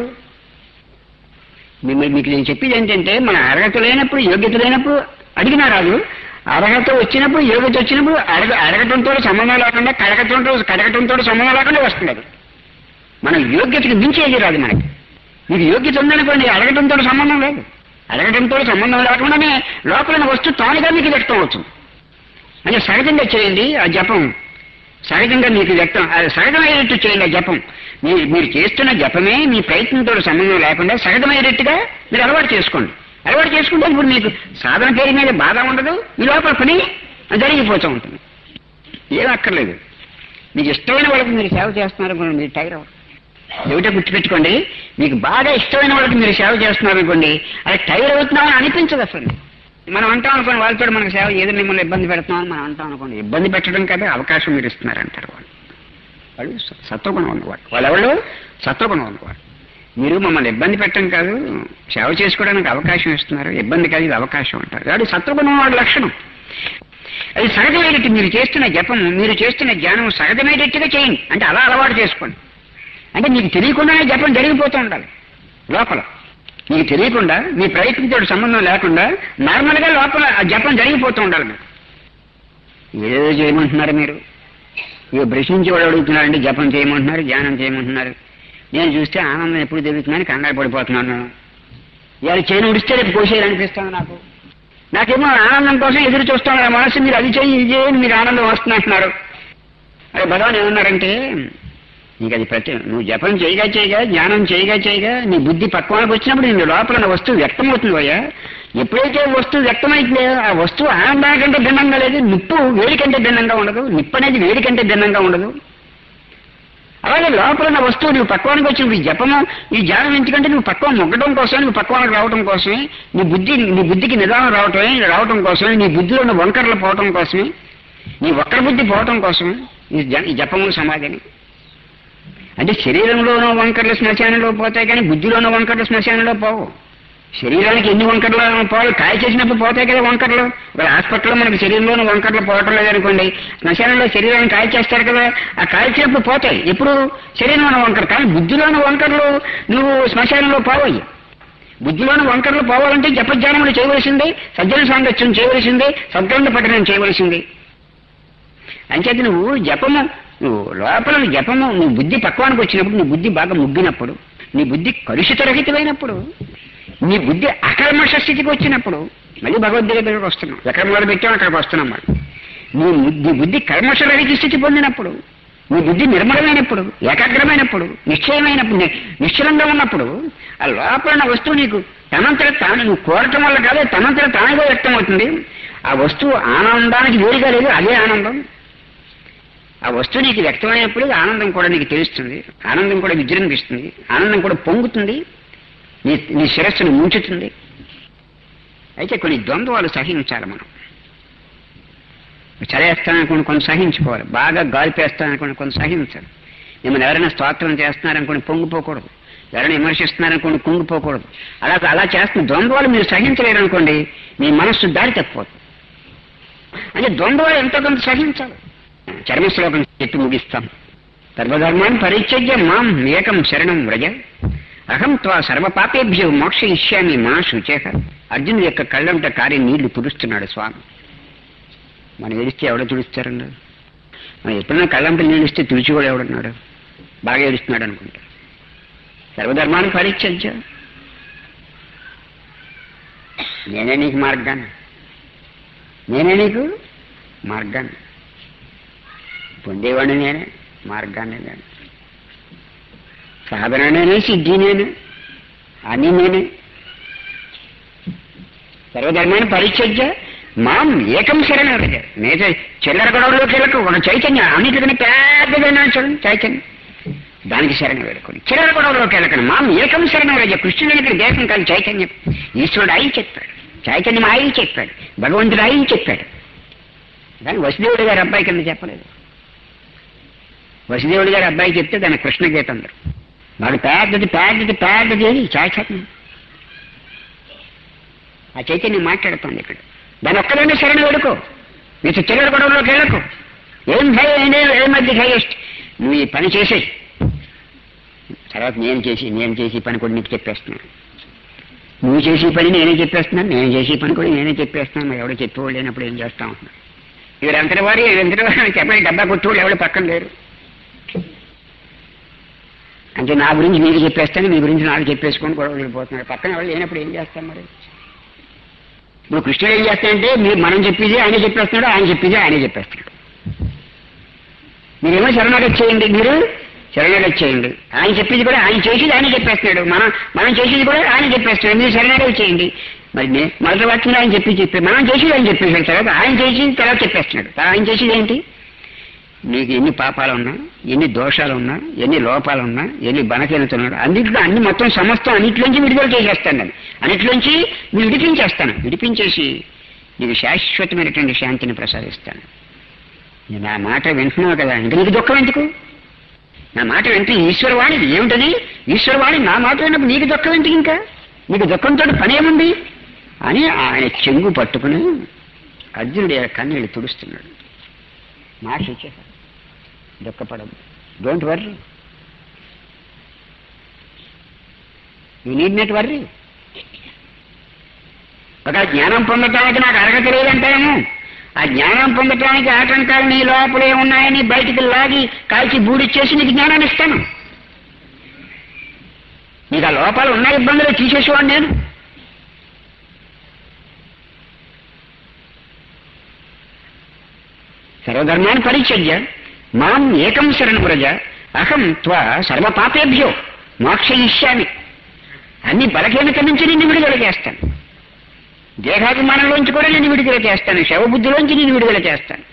మీ- మీకు నేను చెప్పేది ఏంటంటే మన అర్హత లేనప్పుడు యోగ్యత లేనప్పుడు అడిగినా రాదు అర్హత వచ్చినప్పుడు యోగ్యత వచ్చినప్పుడు అడగ అడగటంతో సంబంధం లేకుండా కడగటంతో కడగటంతో సంబంధం లేకుండా వస్తుంది అది మన యోగ్యతకి మించేది రాదు మనకి మీకు యోగ్యత ఉందనుకోండి అడగటంతో సంబంధం లేదు అడగటంతో సంబంధం లేకుండానే లోపల వస్తువు తానుగా మీకు వ్యక్తం అవుతుంది అంటే సహజంగా చేయండి ఆ జపం సహజంగా మీకు వ్యక్తం అది సహజమయ్యేటట్టు చేయండి ఆ జపం మీరు మీరు చేస్తున్న జపమే మీ ప్రయత్నంతో సంబంధం లేకుండా సహజమయ్యేటట్టుగా మీరు అలవాటు చేసుకోండి అలవాటు చేసుకుంటే ఇప్పుడు మీకు సాధన పేరు మీద బాధ ఉండదు మీ లోపల పని జరిగిపోతూ ఉంటుంది ఏం అక్కర్లేదు మీకు ఇష్టమైన వాళ్ళకి మీరు సేవ చేస్తున్నారు అనుకోండి మీరు టైర్ అవ్వరు ఏమిటో గుర్తుపెట్టుకోండి మీకు బాగా ఇష్టమైన వాళ్ళకి మీరు సేవ చేస్తున్నారు అనుకోండి అది టైర్ అవుతున్నామని అనిపించదు అసలు మనం అంటాం అనుకోండి వాళ్ళతో మనకు సేవ ఏదో మిమ్మల్ని ఇబ్బంది పెడుతున్నామని మనం అంటాం అనుకోండి ఇబ్బంది పెట్టడం కదా అవకాశం మీరు ఇస్తున్నారంటారు వాళ్ళు వాళ్ళు స- సత్వగుణం ఉన్నవాడు వాళ్ళెవళ్ళు సత్వగుణం ఉన్నవాడు మీరు మమ్మల్ని ఇబ్బంది పెట్టడం కాదు సేవ చేసుకోవడానికి అవకాశం ఇస్తున్నారు ఇబ్బంది కాదు ఇది అవకాశం అంటారు కాబట్టి సత్వగుణం వాడి లక్షణం అది సహజమైనట్టు మీరు చేస్తున్న జపం మీరు చేస్తున్న ధ్యానం సహజమైనట్టుగా చేయండి అంటే అలా అలవాటు చేసుకోండి అంటే మీకు తెలియకుండానే జపం జరిగిపోతూ ఉండాలి లోపల మీకు తెలియకుండా మీ ప్రయత్నంతో సంబంధం లేకుండా నార్మల్ గా లోపల ఆ జపం జరిగిపోతూ ఉండాలి మీకు ఏదో చేయమంటున్నారు మీరు ఇక ప్రశ్నించి వాడు అడుగుతున్నారంటే జపం చేయమంటున్నారు ధ్యానం చేయమంటున్నారు నేను చూస్తే ఆనందం ఎప్పుడు తెలుగుతుందని కంగారు పడిపోతున్నాను ఇవాళ చేయను ఉడిస్తే రేపు కోసేయాలనిపిస్తాను నాకు నాకేమో ఆనందం కోసం ఎదురు చూస్తాను నా మనసు మీరు అది చేయి ఇది చేయి మీరు ఆనందం వస్తుంది అంటున్నారు అరే భగవాన్ ఏమన్నారంటే నీకు అది ప్రతి నువ్వు జపం చేయగా చేయగా జ్ఞానం చేయగా చేయగా నీ బుద్ధి పక్వానికి వచ్చినప్పుడు నీ లోపల ఉన్న వస్తువు వ్యక్తమవుతుంది పోయా ఎప్పుడైతే వస్తువు వ్యక్తమైతే ఆ వస్తువు ఆనందానికంటే భిన్నంగా లేదు నిప్పు వేడి కంటే భిన్నంగా ఉండదు నిప్పు అనేది వేడి కంటే భిన్నంగా ఉండదు అలాగే లోపల ఉన్న వస్తువు నువ్వు పక్వానికి వచ్చినప్పుడు ఈ జపము ఈ ధ్యానం ఎందుకంటే నువ్వు పక్వం మొగ్గడం కోసం నువ్వు పక్వానికి రావడం కోసమే నీ బుద్ధి నీ బుద్ధికి నిదానం రావటమే రావటం కోసమే నీ బుద్ధిలో ఉన్న వంకరలు పోవటం కోసమే నీ వక్ర బుద్ధి పోవటం కోసమే ఈ జ- ఈ జపము సమాధిని అంటే శరీరంలో ఉన్న వంకర్లు శ్మశానంలో పోతాయి కానీ బుద్ధిలో ఉన్న వంకర్లు శ్మశానంలో పోవు శరీరానికి ఎన్ని వంకర్లు పోవాలి కాయ చేసినప్పుడు పోతాయి కదా వంకర్లు ఇప్పుడు హాస్పిటల్లో మనకి శరీరంలోని వంకర్లు పోవటం లేదనుకోండి శ్మశానంలో శరీరాన్ని కాయ చేస్తారు కదా ఆ కాల్చినప్పుడు పోతాయి ఎప్పుడు శరీరంలో ఉన్న వంకర కానీ బుద్ధిలోని వంకర్లు నువ్వు శ్మశానంలో పోవయ్యి బుద్ధిలోని వంకర్లు పోవాలంటే జపజ్ఞానములు చేయవలసిందే సజ్జన సాంగత్యం చేయవలసిందే సద్గంధ పఠనం చేయవలసిందే అంచేత నువ్వు జపము నువ్వు లోపల జపము నీ బుద్ధి పక్వానికి వచ్చినప్పుడు నీ బుద్ధి బాగా ముగ్గినప్పుడు నీ బుద్ధి కలుషితరహితమైనప్పుడు నీ బుద్ధి అకర్మష స్థితికి వచ్చినప్పుడు మళ్ళీ భగవద్గీత దగ్గరకు వస్తున్నాం ఎక్కడ మొదలు పెట్టాం అక్కడికి వస్తున్నాం మనం నీ ము- నీ బుద్ధి కర్మశరహిత స్థితి పొందినప్పుడు నీ బుద్ధి నిర్మలమైనప్పుడు ఏకాగ్రమైనప్పుడు నిశ్చయమైనప్పుడు ని- నిశ్చలంగా ఉన్నప్పుడు ఆ లోపల ఉన్న వస్తువు నీకు తనంతట తాను నువ్వు కోరటం వల్ల కాదు తనంతట తానుగా వ్యక్తం అవుతుంది ఆ వస్తువు ఆనందానికి వేరుగా లేదు అదే ఆనందం ఆ వస్తువు నీకు వ్యక్తమైనప్పుడు ఆనందం కూడా నీకు తెలుస్తుంది ఆనందం కూడా విజృంభిస్తుంది ఆనందం కూడా పొంగుతుంది నీ నీ శిరస్సును ముంచుతుంది అయితే కొన్ని ద్వంద్వాలు సహించాలి మనం చలేస్తాననుకుని కొన్ని సహించుకోవాలి బాగా గాలిపేస్తాననుకుని కొన్ని సహించాలి మిమ్మల్ని ఎవరైనా స్తోత్రం చేస్తున్నారనుకుని పొంగిపోకూడదు ఎవరైనా విమర్శిస్తున్నారనుకోండి కుంగిపోకూడదు అలా అలా చేస్తున్న ద్వంద్వాలు మీరు సహించలేరు అనుకోండి మీ మనస్సు దారి తప్పిపోతుంది అంటే ద్వంద్వాలు ఎంతో కొంత సహించాలి చర్మ శ్లోకం చెప్పి ముగిస్తాం సర్వధర్మాన్ని పరిత్యజ్య మాం ఏకం శరణం వ్రజ అహం త్వా సర్వపాపేభ్యో మోక్ష ఇష్యామి మా శుచేహ అర్జునుడి యొక్క కళ్ళంట కారి నీళ్లు తుడుస్తున్నాడు స్వామి మనం ఏడిస్తే ఎవడో తుడుస్తారండి మనం ఎప్పుడైనా కళ్ళంట నీళ్ళు ఇస్తే తుడిచి కూడా ఎవడున్నాడు బాగా ఏడుస్తున్నాడు అనుకుంటా సర్వధర్మాన్ని పరిత్యజ్య నేనే నీకు మార్గాన్ని నేనే నీకు మార్గాన్ని పొందేవాడిని నేనే మార్గాన్ని నేను సాధన నేనే సిద్ధి నేనే అని నేనే సర్వధర్మాన్ని పరిచర్య మాం ఏకం శరణ నేత చిల్లర గొడవలోకి వెళ్ళకు ఒక చైతన్యం అన్నిటికన్నా పెద్దదైనా చూడండి చైతన్యం దానికి శరణ వేడుకొని చిల్లర గొడవలోకి వెళ్ళకండి మాం ఏకం శరణ రజ కృష్ణుడు ఇక్కడ దేశం కాదు చైతన్యం ఈశ్వరుడు అయి చెప్పాడు చైతన్యం అయి చెప్పాడు భగవంతుడు అయి చెప్పాడు కానీ వసుదేవుడు గారి అబ్బాయి కింద చెప్పలేదు వసుదేవుడు గారి అబ్బాయి చెప్తే దాని కృష్ణ గీత అందరు వాడు పెద్దది పెద్దది పెద్దది ఏది చైతన్యం ఆ చైతన్యం మాట్లాడుతుంది ఇక్కడ దాని ఒక్కదైనా శరణ వేడుకో నీకు చిల్లర గొడవలోకి వెళ్ళకు ఏం హై ఏం మధ్య హైయెస్ట్ నువ్వు ఈ పని చేసేయి తర్వాత నేను చేసి నేను చేసి పని కూడా నీకు చెప్పేస్తున్నాను నువ్వు చేసే పని నేనే చెప్పేస్తున్నాను నేను చేసే పని కూడా నేనే చెప్పేస్తున్నాను మరి ఎవడో చెప్పేవాళ్ళు లేనప్పుడు ఏం చేస్తా ఉంటున్నాను వీరంతటి వారు వీరంతటి వారు చెప్పండి డబ్బా కొట్టువాళ్ళు ఎవరు పక్కన లేరు అంటే నా గురించి మీకు చెప్పేస్తాను మీ గురించి నాకు చెప్పేసుకొని గొడవ వెళ్ళిపోతున్నారు పక్కన ఎవరు లేనప్పుడు ఏం చేస్తాం మరి ఇప్పుడు కృష్ణుడు ఏం చేస్తాడంటే మీరు మనం చెప్పేది ఆయన చెప్పేస్తున్నాడు ఆయన చెప్పేది ఆయన చెప్పేస్తున్నాడు మీరేమో శరణాగతి చేయండి మీరు శరణాగతి చేయండి ఆయన చెప్పేది కూడా ఆయన చేసేది ఆయన చెప్పేస్తున్నాడు మనం మనం చేసేది కూడా ఆయన చెప్పేస్తున్నాడు మీరు శరణాగతి చేయండి మరి నే- మొదటి వాక్యంలో ఆయన చెప్పి చెప్పి మనం చేసేది ఆయన చెప్పేసాడు తర్వాత ఆయన చేసేది తర్వాత చెప్పేస్తున్నాడు ఆయన చేసేది ఏంటి నీకు ఎన్ని పాపాలు ఉన్నా ఎన్ని దోషాలు ఉన్నా ఎన్ని లోపాలు ఉన్నా ఎన్ని బలహీనతలు ఉన్నా అన్నింటిలో అన్ని మొత్తం సమస్తం అన్నింటిలోంచి విడుదల చేసేస్తాను నేను అన్నింటిలోంచి నేను విడిపించేస్తాను విడిపించేసి నీకు శాశ్వతమైనటువంటి శాంతిని ప్రసాదిస్తాను నేను నా మాట వింటున్నావు కదా ఇంకా నీకు దుఃఖం ఎందుకు నా మాట వింటే ఈశ్వరవాణి ఏమిటది ఈశ్వరవాణి నా మాట విన్నప్పుడు నీకు దుఃఖం ఎందుకు ఇంకా నీకు దుఃఖంతో పని ఏముంది అని ఆయన చెంగు పట్టుకుని అర్జునుడి కన్నీళ్ళు తుడుస్తున్నాడు మాట ఇచ్చేశాడు దుఃఖపడదు don't worry you need not worry ఒక జ్ఞానం పొందటానికి నాకు అర్హత లేదంటాము ఆ జ్ఞానం పొందటానికి ఆటంకాలు నీ లోపలే ఉన్నాయని బయటికి లాగి కాల్చి బూడిచ్చేసి నీకు జ్ఞానాన్ని ఇస్తాను నీకు ఆ లోపాలు ఉన్న ఇబ్బందులు తీసేసేవాడు నేను సర్వధర్మాన్ని పరిచర్య మాం ఏకం శరణ ప్రజ అహం త్వ సర్వపాపేభ్యో మోక్షయిష్యామి అన్ని బలహీనత నుంచి నిన్ను విడుదల చేస్తాను దేహాభిమానంలోంచి కూడా నేను విడుదల చేస్తాను శవబుద్ధిలోంచి నేను విడుదల చేస్తాను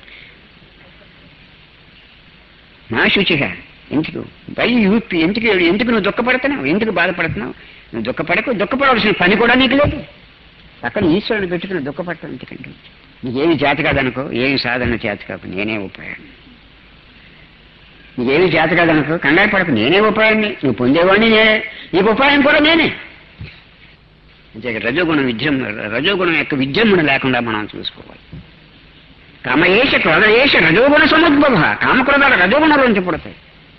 నా శుచిగా ఎందుకు బై యూపి ఎందుకు ఎందుకు నువ్వు దుఃఖపడుతున్నావు ఎందుకు బాధపడుతున్నావు నువ్వు దుఃఖపడకు దుఃఖపడవలసిన పని కూడా నీకు లేదు అక్కడ ఈశ్వరుని పెట్టుకుని దుఃఖపడటం ఎందుకంటే నీకేమి చేత కాదనుకో ఏమి సాధన చేత కాదు నేనే ఉపాయం నీకేమి చేత కాదనుకో కంగారు పడకు నేనే ఉపాయాన్ని నువ్వు పొందేవాడిని నేనే నీకు ఉపాయం కూడా నేనే అంటే రజోగుణం విద్యం రజోగుణం యొక్క విద్యమును లేకుండా మనం చూసుకోవాలి కామయేష క్రోధయేష రజోగుణ సముద్భవ కామక్రోధాలు రజోగుణలోంచి పుడతాయి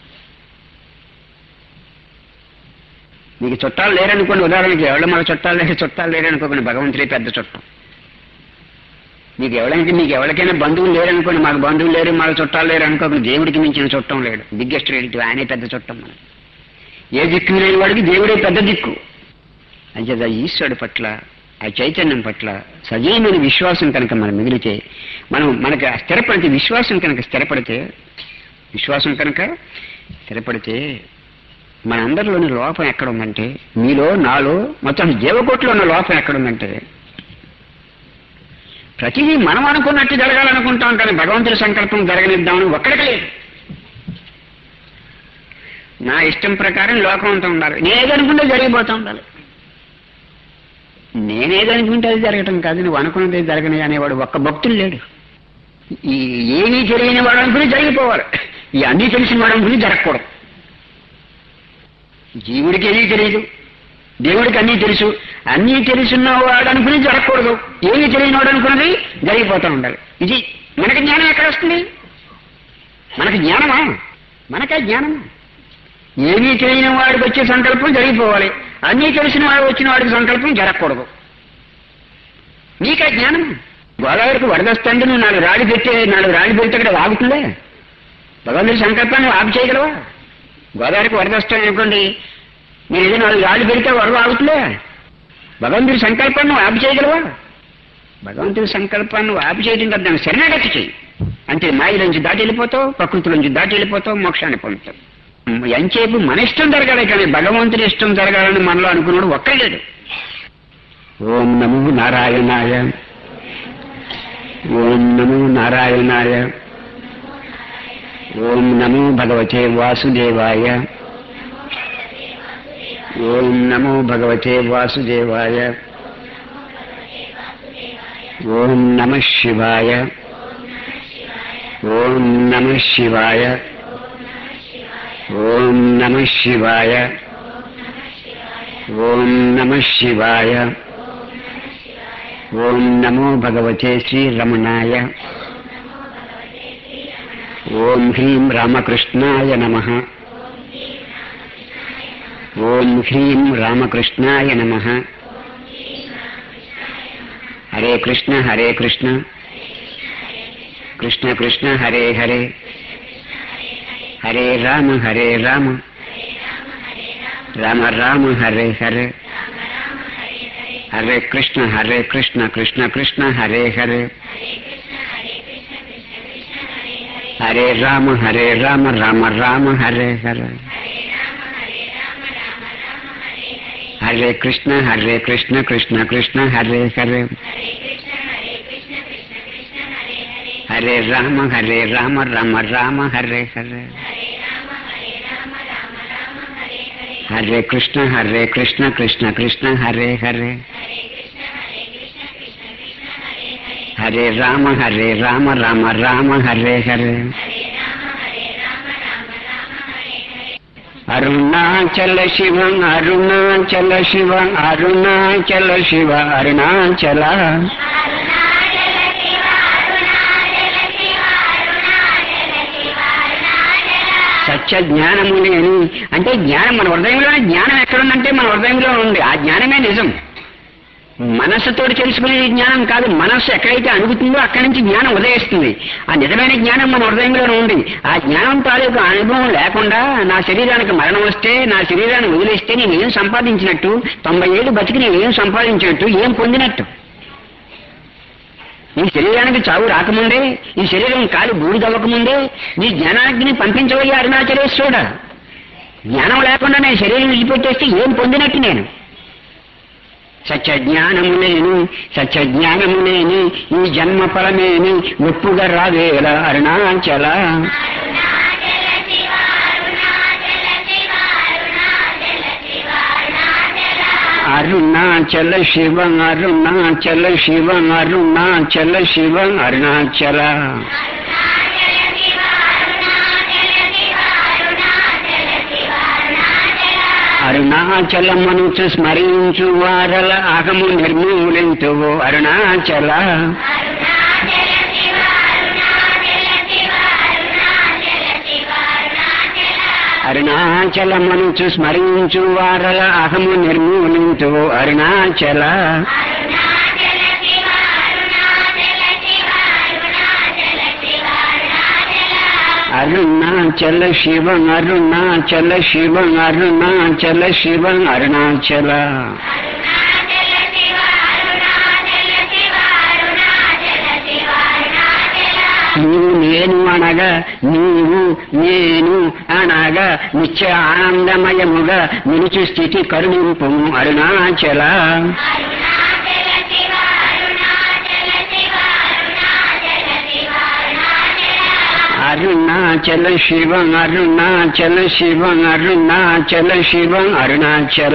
మీకు చుట్టాలు లేరనుకోండి ఉదాహరణకి ఎవరి మన చుట్టాలు లేరు చుట్టాలు లేరనుకోకండి భగవంతుడే పెద్ద చుట్టం మీకు ఎవరికి మీకు ఎవరికైనా బంధువులు లేరనుకోండి మాకు బంధువులు లేరు మాకు చుట్టాలు లేరు అనుకోకండి దేవుడికి మించిన చుట్టం లేడు బిగ్గెస్ట్ రిలేటివ్ ఆయనే పెద్ద చుట్టం మనం ఏ దిక్కు లేని వాడికి దేవుడే పెద్ద దిక్కు అంచేత ఈశ్వరుడు పట్ల ఆ చైతన్యం పట్ల సజీవమైన విశ్వాసం కనుక మనం మిగిలితే మనం మనకి ఆ స్థిరపడితే విశ్వాసం కనుక స్థిరపడితే విశ్వాసం కనుక స్థిరపడితే మనందరిలోని లోపం ఎక్కడ ఉందంటే మీలో నాలో మొత్తం జీవకోట్లో ఉన్న లోపం ఎక్కడ ఉందంటే ప్రతిదీ మనం అనుకున్నట్టు జరగాలనుకుంటాం కానీ భగవంతుడి సంకల్పం జరగనిద్దామని ఒక్కడికి లేదు నా ఇష్టం ప్రకారం లోకం అంతా ఉండాలి నేనేదనుకుంటే జరిగిపోతూ ఉండాలి నేనేదనుకుంటే అది జరగటం కాదు నువ్వు అనుకున్నది జరగని అనేవాడు ఒక్క భక్తులు లేడు ఈ ఏమీ తెలియని వాడు అనుకుని జరిగిపోవాలి ఈ అన్నీ తెలిసిన వాడు అనుకుని జరగకూడదు జీవుడికి ఏమీ తెలియదు దేవుడికి అన్నీ తెలుసు అన్నీ తెలుసున్న వాడు అనుకుని జరగకూడదు ఏమీ తెలియని వాడు అనుకున్నది జరిగిపోతూ ఉండాలి ఇది మనకి జ్ఞానం ఎక్కడ వస్తుంది మనకి జ్ఞానమా మనకే జ్ఞానం ఏమీ తెలియని వాడికి వచ్చే సంకల్పం జరిగిపోవాలి అన్నీ తెలిసిన వాడు వచ్చిన వాడికి సంకల్పం జరగకూడదు నీకే జ్ఞానం గోదావరికి వరదొస్తుంది నువ్వు నాలుగు రాడి పెట్టి నాలుగు రాడి పెడితే ఇక్కడ ఆగుతుందే భగవంతుడి సంకల్పాన్ని ఆపు చేయగలవా గోదావరికి వరదొస్తాను అనుకోండి మీరు ఏదో నాలుగు రాళ్ళు పెడితే వరద ఆగుతుందే భగవంతుడి సంకల్పాన్ని నువ్వు ఆపు చేయగలవా భగవంతుడి సంకల్పాన్ని నువ్వు ఆపు చేయడం కదా దాన్ని శరణాగతి చెయ్యి అంటే మాయలోంచి దాటి వెళ్ళిపోతావు ప్రకృతిలోంచి దాటి వెళ్ళిపోతావు మోక్షాన్ని పొందుతావు ఎంచేపు మన ఇష్టం జరగాలి కానీ భగవంతుడి ఇష్టం జరగాలని మనలో అనుకున్నాడు ఒక్కలేడు ఓం నమో నారాయణాయ ఓం నమో నారాయణాయ ఓం నమో భగవతే వాసుదేవాయ ఓం నమో భగవతే వాసుదేవాయ ఓం నమ శివాయ ఓం నమ శివాయ ఓం నమ శివాయ ఓం నమ శివాయ ఓం నమో భగవతే శ్రీరమణాయ ఓం హ్రీం రామకృష్ణాయ నమ ఓం హ్రీం రామకృష్ణాయ నమ హరే కృష్ణ హరే కృష్ణ కృష్ణ కృష్ణ హరే హరే హరే రామ హరే రామ రామ రామ హరే హరే హరే కృష్ణ హరే కృష్ణ కృష్ణ కృష్ణ హరే హరే హరే రామ హరే రామ రామ రామ హరే హరే హరే కృష్ణ హరే కృష్ణ కృష్ణ కృష్ణ హరే హరే హరే రామ హరే రామ రామ రామ హరే హరే హరే కృష్ణ హరే కృష్ణ కృష్ణ కృష్ణ హరే హరే హరే రామ హరే రామ రామ రామ హరే హరే అరుణాచల శివ అరుణాచల శివ అరుణాచల శివ అరుణాచల సత్య జ్ఞానము లేని అంటే జ్ఞానం మన హృదయంలోనే జ్ఞానం ఎక్కడుందంటే మన హృదయంలో ఉంది ఆ జ్ఞానమే నిజం మనస్సుతో తెలుసుకునే జ్ఞానం కాదు మనస్సు ఎక్కడైతే అణుగుతుందో అక్కడి నుంచి జ్ఞానం ఉదయిస్తుంది ఆ నిజమైన జ్ఞానం మన హృదయంలో ఉంది ఆ జ్ఞానం తాలూకు అనుభవం లేకుండా నా శరీరానికి మరణం వస్తే నా శరీరాన్ని వదిలేస్తే నేను ఏం సంపాదించినట్టు తొంభై ఏళ్ళు బతికి నేను ఏం సంపాదించినట్టు ఏం పొందినట్టు ఈ శరీరానికి చావు రాకముందే ఈ శరీరం కాలి బూడిదవ్వకముందే నీ జ్ఞానాగ్ని పంపించవయ్యా అరుణాచలేశ్వరుడా జ్ఞానం లేకుండా నేను శరీరం విడిచిపెట్టేస్తే ఏం పొందినట్టు నేను సత్యజ్ఞానము నేను సత్యజ్ఞానము లేని ఈ జన్మ ఫలమేని ఒప్పుగా రావేల అరుణాచల అరుణాచల శివ అరుణాచల శివ అరుణాచల శివ అరుణాచల అరుణాచలమనుచు స్మరించు వారల అహము నిర్మూలింతువు అరుణాచల అరుణాచలమనుచు స్మరించు వారల అహము నిర్మూలింతువు అరుణాచల అరుణాచల శివ అరుణాచల శివ అరుణాచల శివ అరుణాచల నీవు నేను అనగా నీవు నేను అనగా నిత్య ఆనందమయముగా నిలిచి స్థితి కరుణింపు అరుణాచల అరుణాచల శివ అరుణాచల శివ అరుణాచల శివ అరుణాచల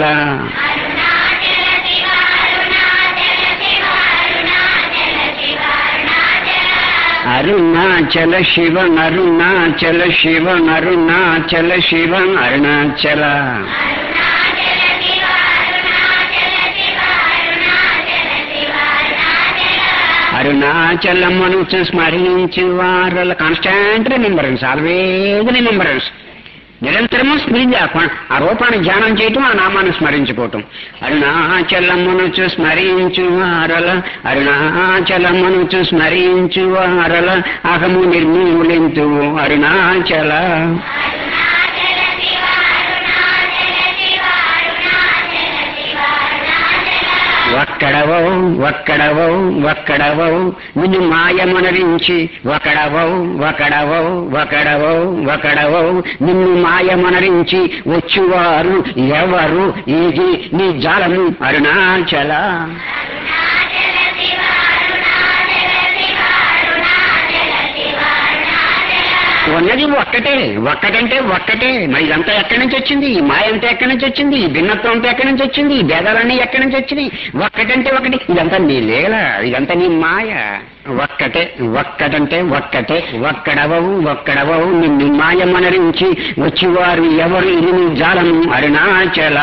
అరుణాచల శివ అరుణాచల శివ అరుణాచల శివ అరుణాచల అరుణాచలమును స్మరించి వారల కాన్స్టాంట్ రిమెంబరెన్స్ ఆల్వేజ్ రిమెంబరెన్స్ నిరంతరము స్మరించి ఆ కొ- ఆ రూపాన్ని ధ్యానం చేయటం ఆ నామాన్ని స్మరించుకోవటం అరుణాచలమునుచు స్మరించు వారల అరుణాచలమునుచు స్మరించు వారల అహము నిర్మూలింతు అరుణాచల ఒక్కడవో ఒక్కడవో ఒక్కడవో నిన్ను మాయమనరించి ఒకడవో ఒకడవో ఒకడవో ఒకడవో నిన్ను మాయమనరించి వచ్చువారు ఎవరు ఇది నీ జాలము అరుణాచల ఉన్నది ఒక్కటే ఒక్కటంటే ఒక్కటే మరి ఇదంతా ఎక్కడి నుంచి వచ్చింది ఈ మాయ అంతా ఎక్కడి నుంచి వచ్చింది ఈ భిన్నత్వం అంతా ఎక్కడి నుంచి వచ్చింది ఈ భేదాలన్నీ ఎక్కడి నుంచి వచ్చినాయి ఒక్కటంటే ఒకటి ఇదంతా నీ లీల ఇదంతా నీ మాయ ఒక్కటే ఒక్కటంటే ఒక్కటే ఒక్కడవవు ఒక్కడవవు నిన్ను మాయమనరించి వచ్చివారు ఎవరు ఇది నీ జాలము అరుణాచల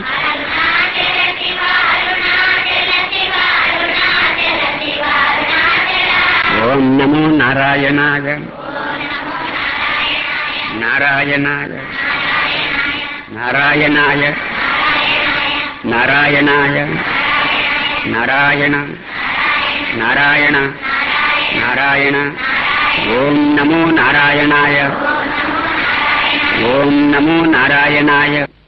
ఓం నమో నారాయణాయ నారాయణాయ నారాయణాయ నారాయణాయ నారాయణ నారాయణ నారాయణ ఓం నమో నారాయణాయ ఓం నమో నారాయణాయ